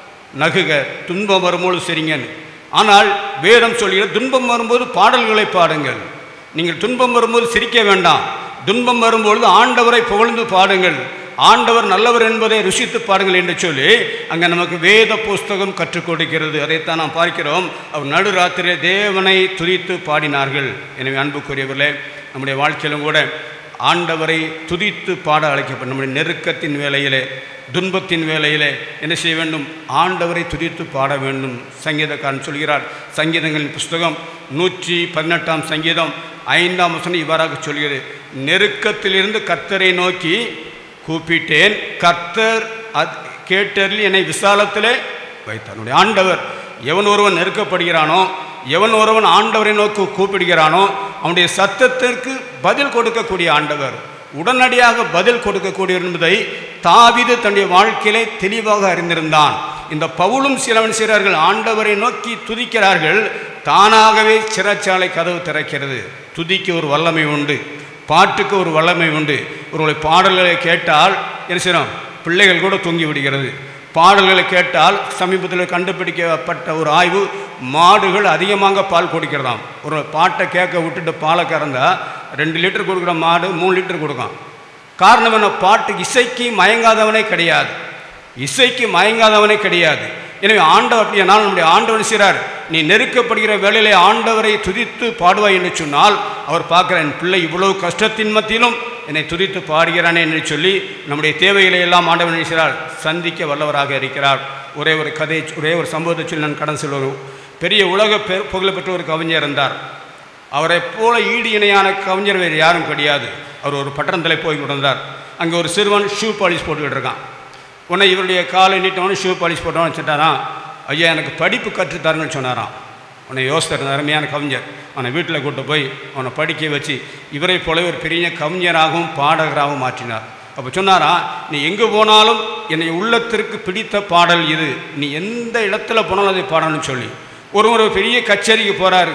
நகுக துன்பம் வரும்போது சரிங்கன்னு ஆனால் வேதம் சொல்கிற துன்பம் வரும்போது பாடல்களை பாடுங்கள் நீங்கள் துன்பம் வரும்போது சிரிக்க வேண்டாம் துன்பம் வரும்பொழுது ஆண்டவரை புகழ்ந்து பாடுங்கள் ஆண்டவர் நல்லவர் என்பதை ருசித்து பாடுங்கள் என்று சொல்லி அங்கே நமக்கு வேத புஸ்தகம் கற்றுக் கொடுக்கிறது அதைத்தான் நாம் பார்க்கிறோம் அவர் நடுராத்திரியே தேவனை துதித்து பாடினார்கள் எனவே அன்புக்குரியவர்களே நம்முடைய வாழ்க்கையிலும் கூட ஆண்டவரை துதித்து பாட அழைக்கப்படும் நம்முடைய நெருக்கத்தின் வேலையிலே துன்பத்தின் வேலையிலே என்ன செய்ய வேண்டும் ஆண்டவரை துதித்து பாட வேண்டும் சங்கீதக்காரன் சொல்கிறார் சங்கீதங்களின் புஸ்தகம் நூற்றி பதினெட்டாம் சங்கீதம் ஐந்தாம் வசனம் இவ்வாறாக சொல்கிறது நெருக்கத்திலிருந்து கர்த்தரை நோக்கி கூப்பிட்டேன் கர்த்தர் அது கேட்டறில் என்னை விசாலத்திலே வைத்தார் என்னுடைய ஆண்டவர் எவன் ஒருவன் நெருக்கப்படுகிறானோ எவன் ஒருவன் ஆண்டவரை நோக்கி கூப்பிடுகிறானோ அவனுடைய சத்தத்திற்கு பதில் கொடுக்கக்கூடிய ஆண்டவர் உடனடியாக பதில் கொடுக்கக்கூடிய என்பதை தாவிது தன்னுடைய வாழ்க்கையிலே தெளிவாக அறிந்திருந்தான் இந்த பவுலும் சிலவன் சிறர்கள் ஆண்டவரை நோக்கி துதிக்கிறார்கள் தானாகவே சிறைச்சாலை கதவு திறக்கிறது துதிக்கு ஒரு வல்லமை உண்டு பாட்டுக்கு ஒரு வல்லமை உண்டு ஒருவருடைய பாடல்களை கேட்டால் என்ன செய்யணும் பிள்ளைகள் கூட தூங்கி விடுகிறது பாடல்களை கேட்டால் சமீபத்தில் கண்டுபிடிக்கப்பட்ட ஒரு ஆய்வு மாடுகள் அதிகமாக பால் கொடுக்கிறதாம் ஒரு பாட்டை கேட்க விட்டுட்டு பாலை கறந்தா ரெண்டு லிட்டர் கொடுக்குற மாடு மூணு லிட்டர் கொடுக்கும் காரணம் என்ன பாட்டு இசைக்கு மயங்காதவனே கிடையாது இசைக்கு மயங்காதவனே கிடையாது எனவே ஆண்டவர் அப்படியானால் நம்முடைய ஆண்டவர் செய்கிறார் நீ நெருக்கப்படுகிற வேளையிலே ஆண்டவரை துதித்து பாடுவாய் என்று சொன்னால் அவர் பார்க்குற என் பிள்ளை இவ்வளவு கஷ்டத்தின் மத்தியிலும் என்னை துதித்து பாடுகிறானே என்று சொல்லி நம்முடைய தேவைகளை எல்லாம் ஆண்டவர் நினைக்கிறார் சந்திக்க வல்லவராக இருக்கிறார் ஒரே ஒரு கதை ஒரே ஒரு சம்பவத்தை சொல்லி நான் கடன் சொல்லுவோம் பெரிய உலக பெ- புகழ்பெற்ற ஒரு கவிஞர் இருந்தார் அவரை போல ஈடு இணையான கவிஞர் வேறு யாரும் கிடையாது அவர் ஒரு பட்டணத்தில் போய் கொண்டிருந்தார் அங்கே ஒரு சிறுவன் ஷூ பாலிஷ் போட்டுக்கிட்டு இருக்கான் உடனே இவருடைய காலை நீட்டவனு ஷூ பாலிஷ் போட்டவனு வச்சுட்டாராம் ஐயா எனக்கு படிப்பு கற்றுத்தாருங்கன்னு சொன்னாராம் உன்னை யோசித்தார் அருமையான கவிஞர் அவனை வீட்டில் கூட்டு போய் அவனை படிக்க வச்சு இவரை போல ஒரு பெரிய கவிஞராகவும் பாடகராகவும் மாற்றினார் அப்போ சொன்னாராம் நீ எங்கே போனாலும் என்னை உள்ளத்திற்கு பிடித்த பாடல் இது நீ எந்த இடத்துல போனாலும் அதை பாடணும்னு சொல்லி ஒரு ஒரு பெரிய கச்சேரிக்கு போகிறாரு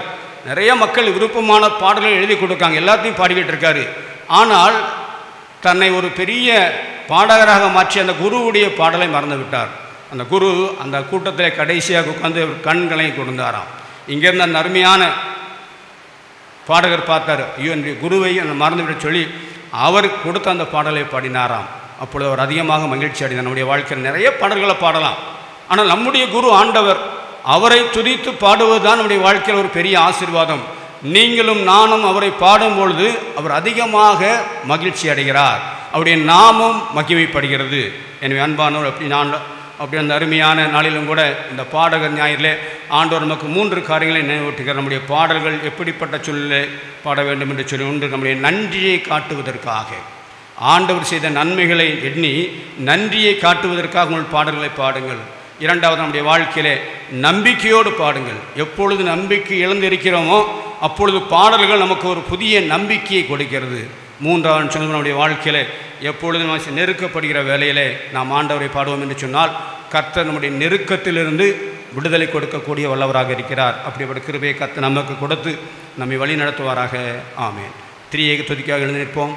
நிறைய மக்கள் விருப்பமான பாடல்கள் எழுதி கொடுக்காங்க எல்லாத்தையும் பாடிக்கிட்டு இருக்காரு ஆனால் தன்னை ஒரு பெரிய பாடகராக மாற்றி அந்த குருவுடைய பாடலை மறந்து விட்டார் அந்த குரு அந்த கூட்டத்தில் கடைசியாக உட்கார்ந்து கண்களை கொடுந்தாராம் இங்கேருந்து அந்த அருமையான பாடகர் பார்த்தார் ஐயோ என்னுடைய குருவை மறந்துவிட சொல்லி அவர் கொடுத்த அந்த பாடலை பாடினாராம் அப்பொழுது அவர் அதிகமாக மகிழ்ச்சி அடைந்தார் நம்முடைய வாழ்க்கையில் நிறைய பாடல்களை பாடலாம் ஆனால் நம்முடைய குரு ஆண்டவர் அவரை துதித்து பாடுவது தான் நம்முடைய வாழ்க்கையில் ஒரு பெரிய ஆசீர்வாதம் நீங்களும் நானும் அவரை பாடும் பொழுது அவர் அதிகமாக மகிழ்ச்சி அடைகிறார் அவருடைய நாமம் மகிமைப்படுகிறது எனவே அன்பானவர் அப்படி நான் அப்படி அந்த அருமையான நாளிலும் கூட இந்த பாடகர் ஞாயிறிலே ஆண்டவர் நமக்கு மூன்று காரியங்களை நினைவூட்டுகிறார் நம்முடைய பாடல்கள் எப்படிப்பட்ட சொல்லிலே பாட வேண்டும் என்று சொல்லி ஒன்று நம்முடைய நன்றியை காட்டுவதற்காக ஆண்டவர் செய்த நன்மைகளை எண்ணி நன்றியை காட்டுவதற்காக உங்கள் பாடல்களை பாடுங்கள் இரண்டாவது நம்முடைய வாழ்க்கையிலே நம்பிக்கையோடு பாடுங்கள் எப்பொழுது நம்பிக்கை இழந்து இருக்கிறோமோ அப்பொழுது பாடல்கள் நமக்கு ஒரு புதிய நம்பிக்கையை கொடுக்கிறது மூன்றாவது சொன்னது நம்முடைய வாழ்க்கையிலே எப்பொழுதும் நம்ம நெருக்கப்படுகிற வேலையிலே நாம் ஆண்டவரை பாடுவோம் என்று சொன்னால் கர்த்தர் நம்முடைய நெருக்கத்திலிருந்து விடுதலை கொடுக்கக்கூடிய வல்லவராக இருக்கிறார் அப்படிப்பட்ட கிருபையை கர்த்தர் நமக்கு கொடுத்து நம்மை வழி நடத்துவாராக ஆமேன் திரியேக துதிக்காக எழுந்து நிற்போம்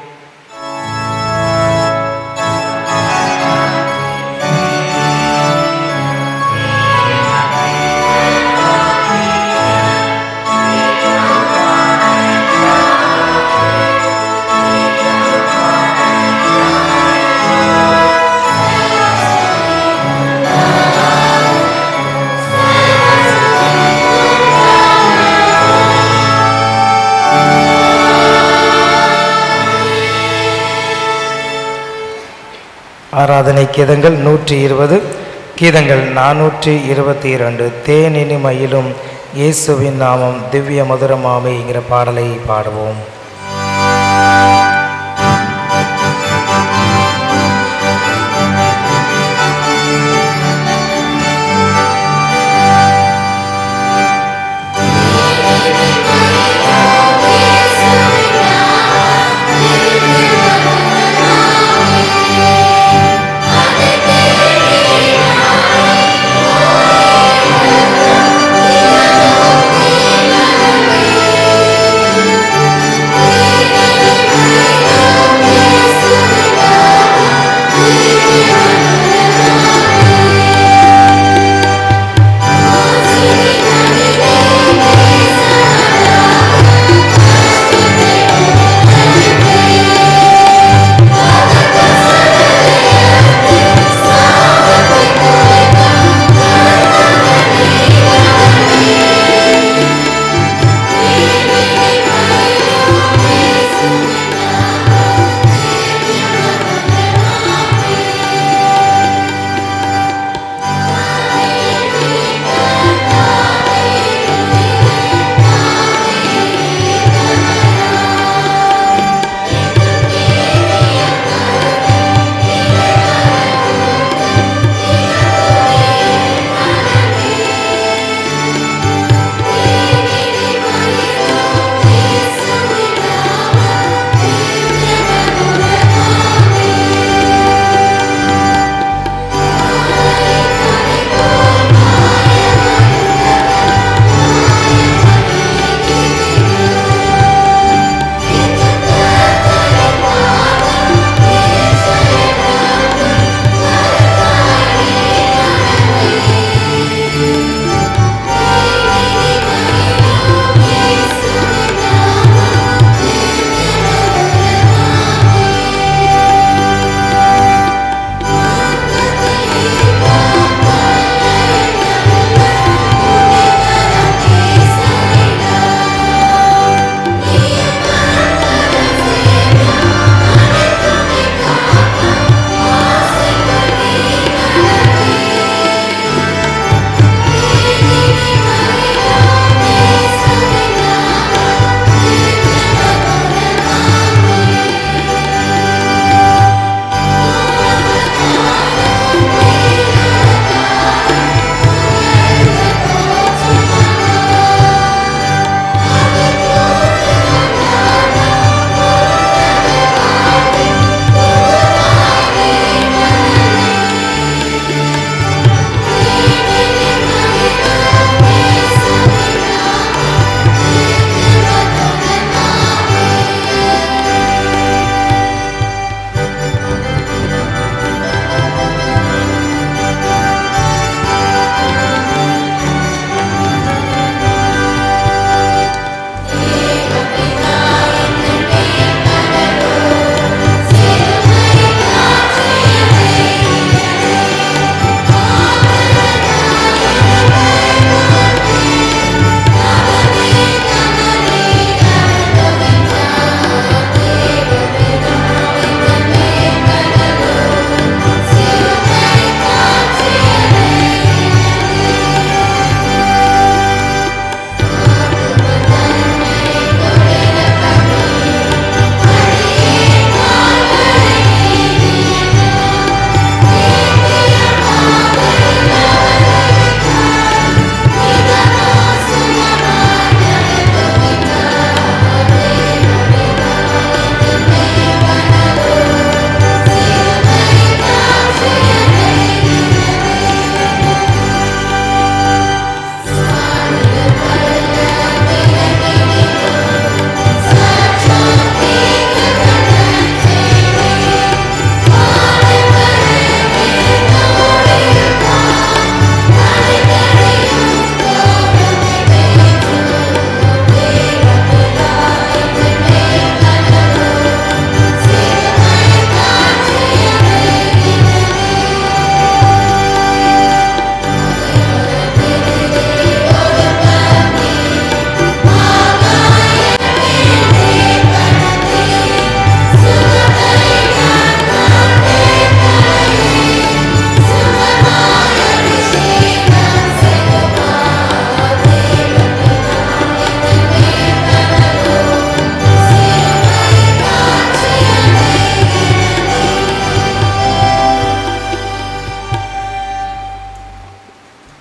ஆராதனை கீதங்கள் நூற்றி இருபது கீதங்கள் நானூற்றி இருபத்தி இரண்டு தேனினி மயிலும் இயேசுவின் நாமம் திவ்ய மதுரமாமைங்கிற பாடலை பாடுவோம் Thank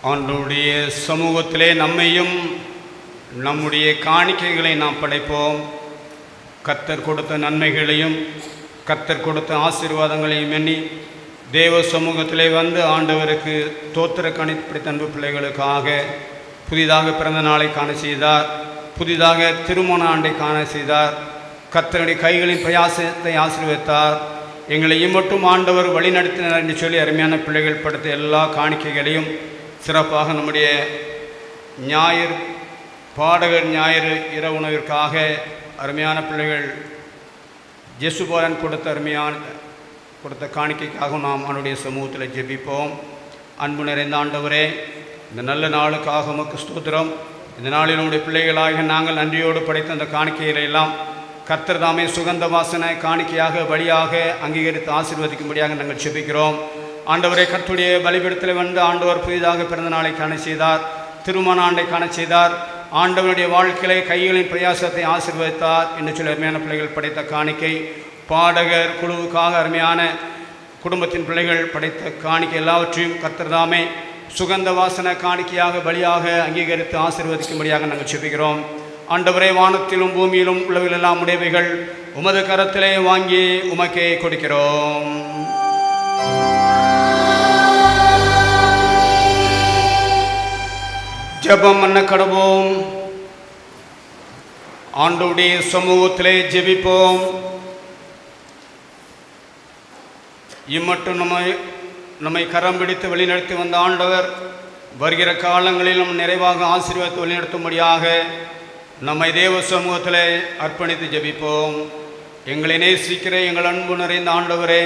ஆண்டவருடைய சமூகத்திலே நம்மையும் நம்முடைய காணிக்கைகளை நாம் படைப்போம் கத்தர் கொடுத்த நன்மைகளையும் கத்தர் கொடுத்த ஆசீர்வாதங்களையும் எண்ணி தேவ சமூகத்திலே வந்து ஆண்டவருக்கு தோத்திர கணிப்படி தன்பு பிள்ளைகளுக்காக புதிதாக பிறந்த நாளை காண செய்தார் புதிதாக திருமண ஆண்டை காண செய்தார் கத்தருடைய கைகளின் பிரயாசத்தை ஆசீர்வதித்தார் எங்களை இம்மட்டும் ஆண்டவர் வழிநடத்தினார் என்று சொல்லி அருமையான பிள்ளைகள் படுத்த எல்லா காணிக்கைகளையும் சிறப்பாக நம்முடைய ஞாயிறு பாடகர் ஞாயிறு இரவு உணவிற்காக அருமையான பிள்ளைகள் ஜெசுபாலன் கொடுத்த அருமையான கொடுத்த காணிக்கைக்காக நாம் அவனுடைய சமூகத்தில் ஜெபிப்போம் அன்பு நிறைந்த ஆண்டவரே இந்த நல்ல நாளுக்காக உமக்கு ஸ்தோத்திரம் இந்த நாளில் நம்முடைய பிள்ளைகளாக நாங்கள் நன்றியோடு படைத்த அந்த காணிக்கைகளை எல்லாம் கர்த்தர் தாமே சுகந்த வாசனை காணிக்கையாக பலியாக அங்கீகரித்து ஆசீர்வதிக்கும்படியாக நாங்கள் ஜெபிக்கிறோம் ஆண்டவரை கர்த்துடைய பலிபீடத்தில் வந்து ஆண்டவர் புதிதாக பிறந்த நாளை காண செய்தார் திருமண ஆண்டை காண செய்தார் ஆண்டவருடைய வாழ்க்கையிலே கைகளின் பிரயாசத்தை ஆசீர்வதித்தார் என்று சொல்லி அருமையான பிள்ளைகள் படைத்த காணிக்கை பாடகர் குழுவுக்காக அருமையான குடும்பத்தின் பிள்ளைகள் படைத்த காணிக்கை எல்லாவற்றையும் கர்த்தர்தாமே சுகந்த வாசன காணிக்கையாக பலியாக அங்கீகரித்து ஆசீர்வதிக்கும்படியாக நாங்கள் செபிக்கிறோம் ஆண்டவரே வானத்திலும் பூமியிலும் உள்ளவைகளெல்லாம் உடையவைகள் உமது கரத்திலே வாங்கி உமக்கே கொடுக்கிறோம் ஜெபம் பண்ண கடவோம் ஆண்டவருடைய சமூகத்திலே ஜெபிப்போம் இம்மட்டும் நம்மை நம்மை கரம் பிடித்து வழிநடத்தி வந்த ஆண்டவர் வருகிற காலங்களிலும் நிறைவாக ஆசீர்வாதத்தை வழிநடத்தும்படியாக நம்மை தேவ சமூகத்திலே அர்ப்பணித்து ஜெபிப்போம் எங்களை நேசிக்கிற எங்கள் அன்பு நிறைந்த ஆண்டவரே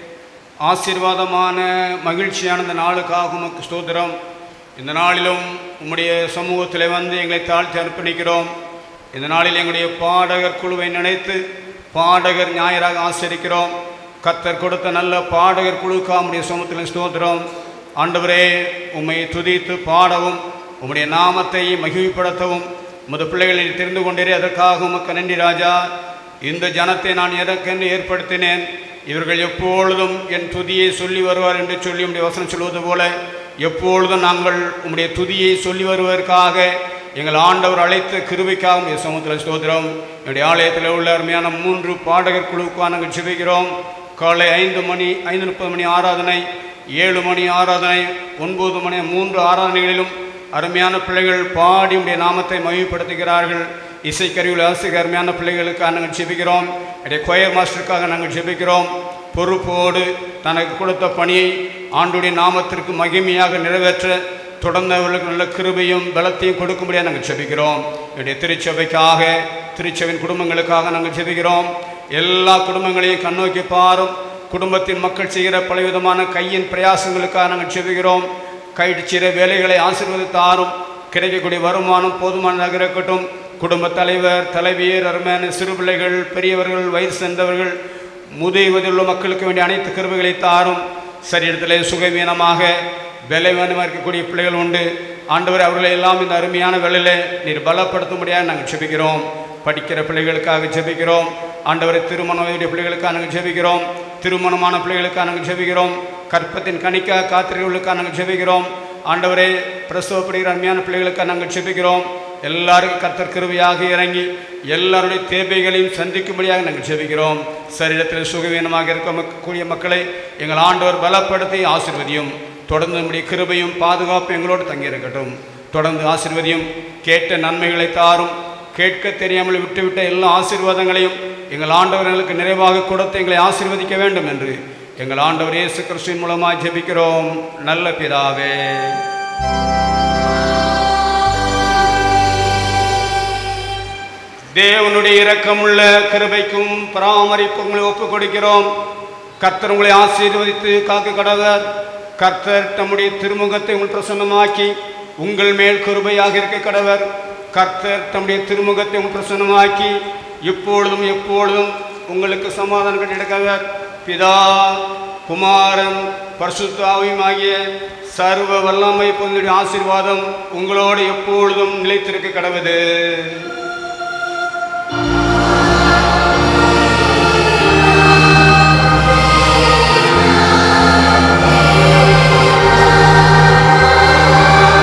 ஆசீர்வாதமான மகிழ்ச்சியான இந்த நாளுக்காக உமக்கு ஸ்தோத்திரம் இந்த நாளிலும் உம்முடைய சமூகத்தில் வந்து எங்களை தாழ்த்தி அர்ப்பணிக்கிறோம் இந்த நாளில் எங்களுடைய பாடகர் குழுவை நினைத்து பாடகர் ஞாயிறாக ஆசரிக்கிறோம் கத்தர் கொடுத்த நல்ல பாடகர் குழுக்காக உம்முடைய சமூகத்தில் ஸ்தோத்திரம் ஆண்டவரே உம்மை துதித்து பாடவும் உம்முடைய நாமத்தை மகிழ்ப்படுத்தவும் உமது பிள்ளைகளை தெரிந்து கொண்டீரே அதற்காக உமக்கு நன்றி ராஜா இந்த ஜனத்தை நான் எதற்கென்று ஏற்படுத்தினேன் இவர்கள் எப்பொழுதும் என் துதியை சொல்லி வருவார் என்று சொல்லி உம்முடைய வசனம் சொல்வது போல எப்பொழுதும் நாங்கள் உம்முடைய துதியை சொல்லி வருவதற்காக எங்கள் ஆண்டவர் அழைத்த கிருபைக்காக உம்முடைய சமுத்திர ஸ்தோத்திரம் என்னுடைய ஆலயத்தில் உள்ள அருமையான மூன்று பாடகர் குழுவுக்காக நாங்கள் ஜெபிக்கிறோம் காலை ஐந்து மணி ஐந்து முப்பது மணி ஆராதனை ஏழு மணி ஆராதனை ஒன்பது மணி மூன்று ஆராதனைகளிலும் அருமையான பிள்ளைகள் பாடி உடைய நாமத்தை மகிழ்ப்படுத்துகிறார்கள் இசைக்கருவியில் ஆசிரியர் அருமையான பிள்ளைகளுக்காக நாங்கள் ஜெபிக்கிறோம் என்னுடைய கொயர் மாஸ்டருக்காக நாங்கள் ஜெபிக்கிறோம் பொறுப்போடு தனக்கு கொடுத்த பணியை ஆண்டுடைய நாமத்திற்கு மகிமையாக நிறைவேற்ற தொடர்ந்து அவர்களுக்கு நல்ல கிருபையும் பலத்தையும் கொடுக்கும்படியாக நாங்கள் ஜெபிக்கிறோம் என்னுடைய திருச்சபைக்காக திருச்சபையின் குடும்பங்களுக்காக நாங்கள் ஜெபிக்கிறோம் எல்லா குடும்பங்களையும் கண்ணோக்கி பாரும் குடும்பத்தின் மக்கள் செய்கிற பலவிதமான கையின் பிரயாசங்களுக்காக நாங்கள் ஜெபிக்கிறோம் கைச்சிற வேலைகளை ஆசீர்வதித்தாரும் கிடைக்கக்கூடிய வருமானம் போதுமானதாக இருக்கட்டும் குடும்ப தலைவர் தலைவியர் அருமையான சிறு பிள்ளைகள் பெரியவர்கள் வயது சென்றவர்கள் முதியவதில் உள்ள மக்களுக்கு வேண்டிய அனைத்து கருவிகளை தாரும் சரீரத்திலே சுகவீனமாக பலவீனமாக இருக்கக்கூடிய பிள்ளைகள் உண்டு ஆண்டவர் அவர்களை எல்லாம் இந்த அருமையான வேலையில நீர் பலப்படுத்தும்படியாக நாங்கள் ஜெபிக்கிறோம் படிக்கிற பிள்ளைகளுக்காக ஜெபிக்கிறோம் ஆண்டவரை திருமணம் பிள்ளைகளுக்காக நாங்கள் ஜெபிக்கிறோம் திருமணமான பிள்ளைகளுக்காக நாங்கள் ஜெபிக்கிறோம் கற்பத்தின் கணிக்காக காத்திரிகளுக்காக நாங்கள் ஜெபிக்கிறோம் ஆண்டவரே பிரசவப்படுகிற அருமையான பிள்ளைகளுக்காக நாங்கள் ஜெபிக்கிறோம் எல்லாருக்கும் கர்த்தர் கிருபையாக இறங்கி எல்லாருடைய தேவைகளையும் சந்திக்கும்படியாக நாங்கள் ஜெபிக்கிறோம் சரீரத்தில் சுகவீனமாக இருக்கக்கூடிய மக்களை எங்கள் ஆண்டவர் பலப்படுத்தி ஆசிர்வதியும் தொடர்ந்து நம்முடைய கிருபையும் பாதுகாப்பும் எங்களோடு தங்கியிருக்கட்டும் தொடர்ந்து ஆசிர்வதியும் கேட்ட நன்மைகளை தாரும் கேட்க தெரியாமல் விட்டுவிட்ட எல்லா ஆசீர்வாதங்களையும் எங்கள் ஆண்டவர்களுக்கு நிறைவாக கொடுத்து எங்களை ஆசீர்வதிக்க வேண்டும் என்று எங்கள் ஆண்டவர் இயேசு கிறிஸ்துவின் மூலமாக ஜெபிக்கிறோம் நல்ல பிதாவே தேவனுடைய இரக்கமுள்ள கிருபைக்கும் பராமரிப்பும் உங்களை ஒப்புக் கொடுக்கிறோம் கர்த்தர் உங்களை ஆசீர்வதித்து காக்க கடவர் கர்த்தர் தம்முடைய திருமுகத்தை உங்கள் பிரசன்னமாக்கி உங்கள் மேல் கிருபையாக இருக்க கடவர் கர்த்தர் தம்முடைய திருமுகத்தை உங்கள் பிரசன்னமாக்கி இப்பொழுதும் எப்பொழுதும் உங்களுக்கு சமாதானம் கட்டிடக்கவர் பிதா குமாரன் பரிசுத்தாவையும் ஆகிய சர்வ வல்லமை பொருளுடைய ஆசீர்வாதம் உங்களோடு எப்பொழுதும் நிலைத்திருக்க கடவுது ஆ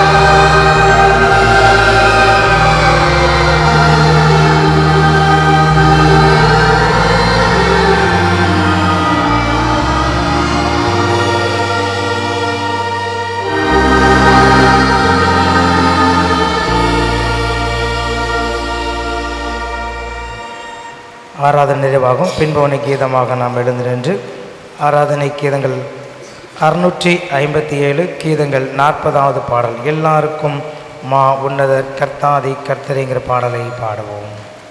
ஆராதனை நிறைவாகும் பின்பவனை கீதமாக நாம் எழுந்து நின்று ஆராதனை கீதங்கள் அறுநூற்றி ஐம்பத்தி ஏழு கீதங்கள் நாற்பதாவது பாடல் எல்லாருக்கும் மா உன்னதர் கர்த்தாதி கர்த்தரிங்கிற பாடலை பாடுவோம்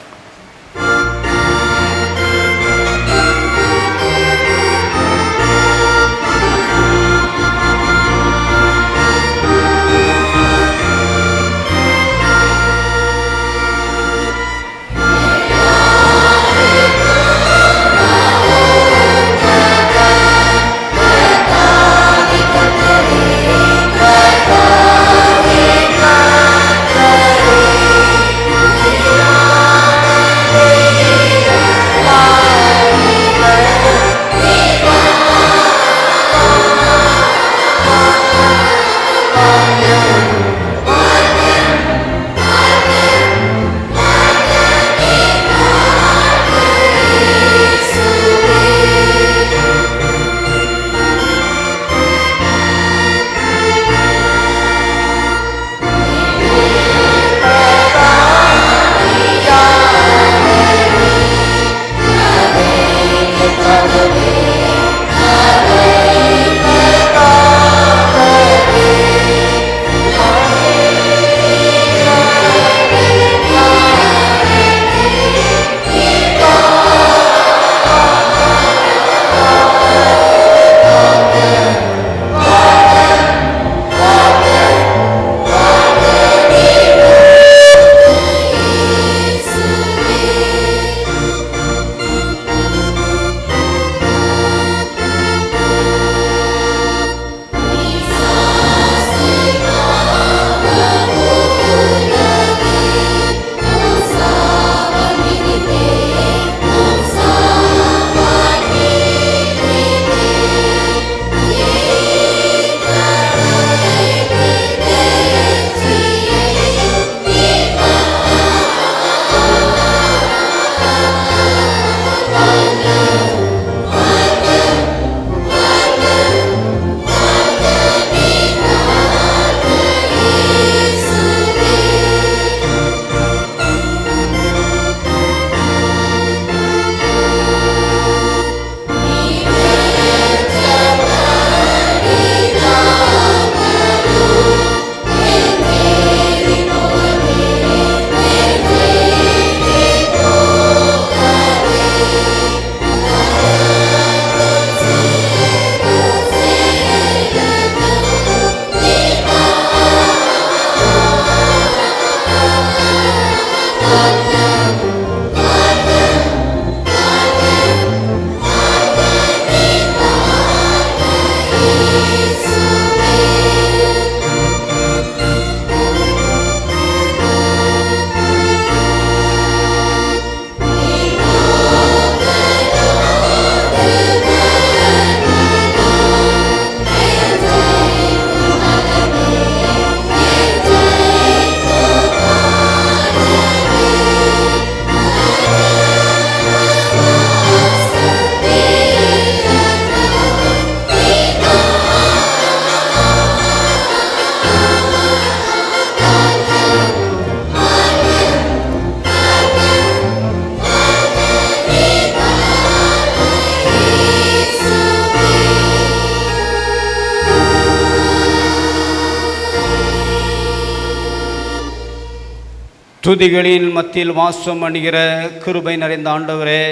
துதிகளின் மத்தியில் வாசம் அணுகிற கிருபை நிறைந்த ஆண்டவரே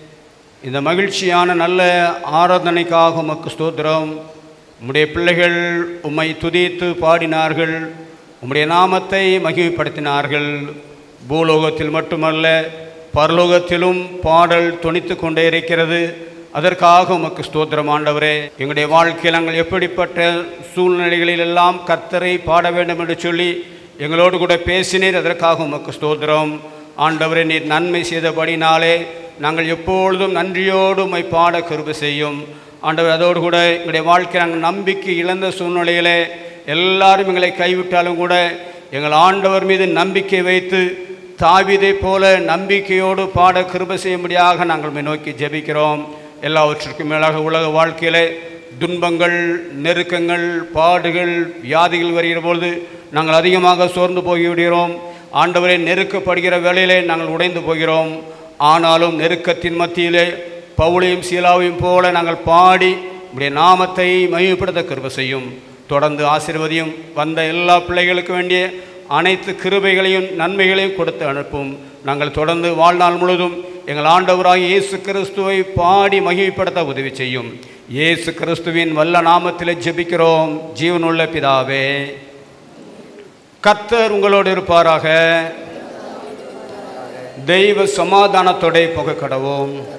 இந்த மகிழ்ச்சியான நல்ல ஆராதனைக்காக உமக்கு ஸ்தோத்திரம் உம்முடைய பிள்ளைகள் உம்மை துதித்து பாடினார்கள் உம்முடைய நாமத்தை மகிமைப்படுத்தினார்கள் பூலோகத்தில் மட்டுமல்ல பரலோகத்திலும் பாடல் தொனித்து கொண்டே இருக்கிறது அதற்காக உமக்கு ஸ்தோத்திரம் ஆண்டவரே எங்களுடைய வாழ்க்கையில் நாங்கள் எப்படிப்பட்ட சூழ்நிலைகளில் எல்லாம் கர்த்தரை பாட வேண்டும் என்று சொல்லி எங்களோடு கூட பேசினீர் அதற்காக உமக்கு ஸ்தோத்திரம் ஆண்டவரே நீர் நன்மை செய்தபடினாலே நாங்கள் எப்பொழுதும் நன்றியோடு உம்மை பாட கிருபை செய்யும் ஆண்டவர் அதோடு கூட எங்களுடைய வாழ்க்கை நாங்கள் நம்பிக்கை இழந்த சூழ்நிலையிலே எல்லாரும் எங்களை கைவிட்டாலும் கூட எங்கள் ஆண்டவர் மீது நம்பிக்கை வைத்து தாவிதை போல நம்பிக்கையோடு பாட கிருபை செய்யும்படியாக நாங்கள் உம்மை நோக்கி ஜெபிக்கிறோம் எல்லாவற்றிற்கும் மேலாக உலக வாழ்க்கையிலே துன்பங்கள் நெருக்கங்கள் பாடுகள் வியாதிகள் வருகிற பொழுது நாங்கள் அதிகமாக சோர்ந்து போய்விடுகிறோம் ஆண்டவரை நெருக்கப்படுகிற வேளையிலே நாங்கள் உடைந்து போகிறோம் ஆனாலும் நெருக்கத்தின் மத்தியிலே பவுளையும் சீலாவையும் போல நாங்கள் பாடி உடைய நாமத்தை மகிமைப்படுத்த கிருப செய்யும் தொடர்ந்து ஆசீர்வதியும் வந்த எல்லா பிள்ளைகளுக்கு வேண்டிய அனைத்து கிருபைகளையும் நன்மைகளையும் கொடுத்து அனுப்பும் நாங்கள் தொடர்ந்து வாழ்நாள் முழுவதும் எங்கள் ஆண்டவராகிய இயேசு கிறிஸ்துவை பாடி மகிமைப்படுத்த உதவி செய்யும் இயேசு கிறிஸ்துவின் வல்ல நாமத்திலே ஜெபிக்கிறோம் ஜீவனுள்ள பிதாவே கர்த்தர் உங்களோடு இருப்பாராக தெய்வ சமாதானத்தோட புகை கடவோம்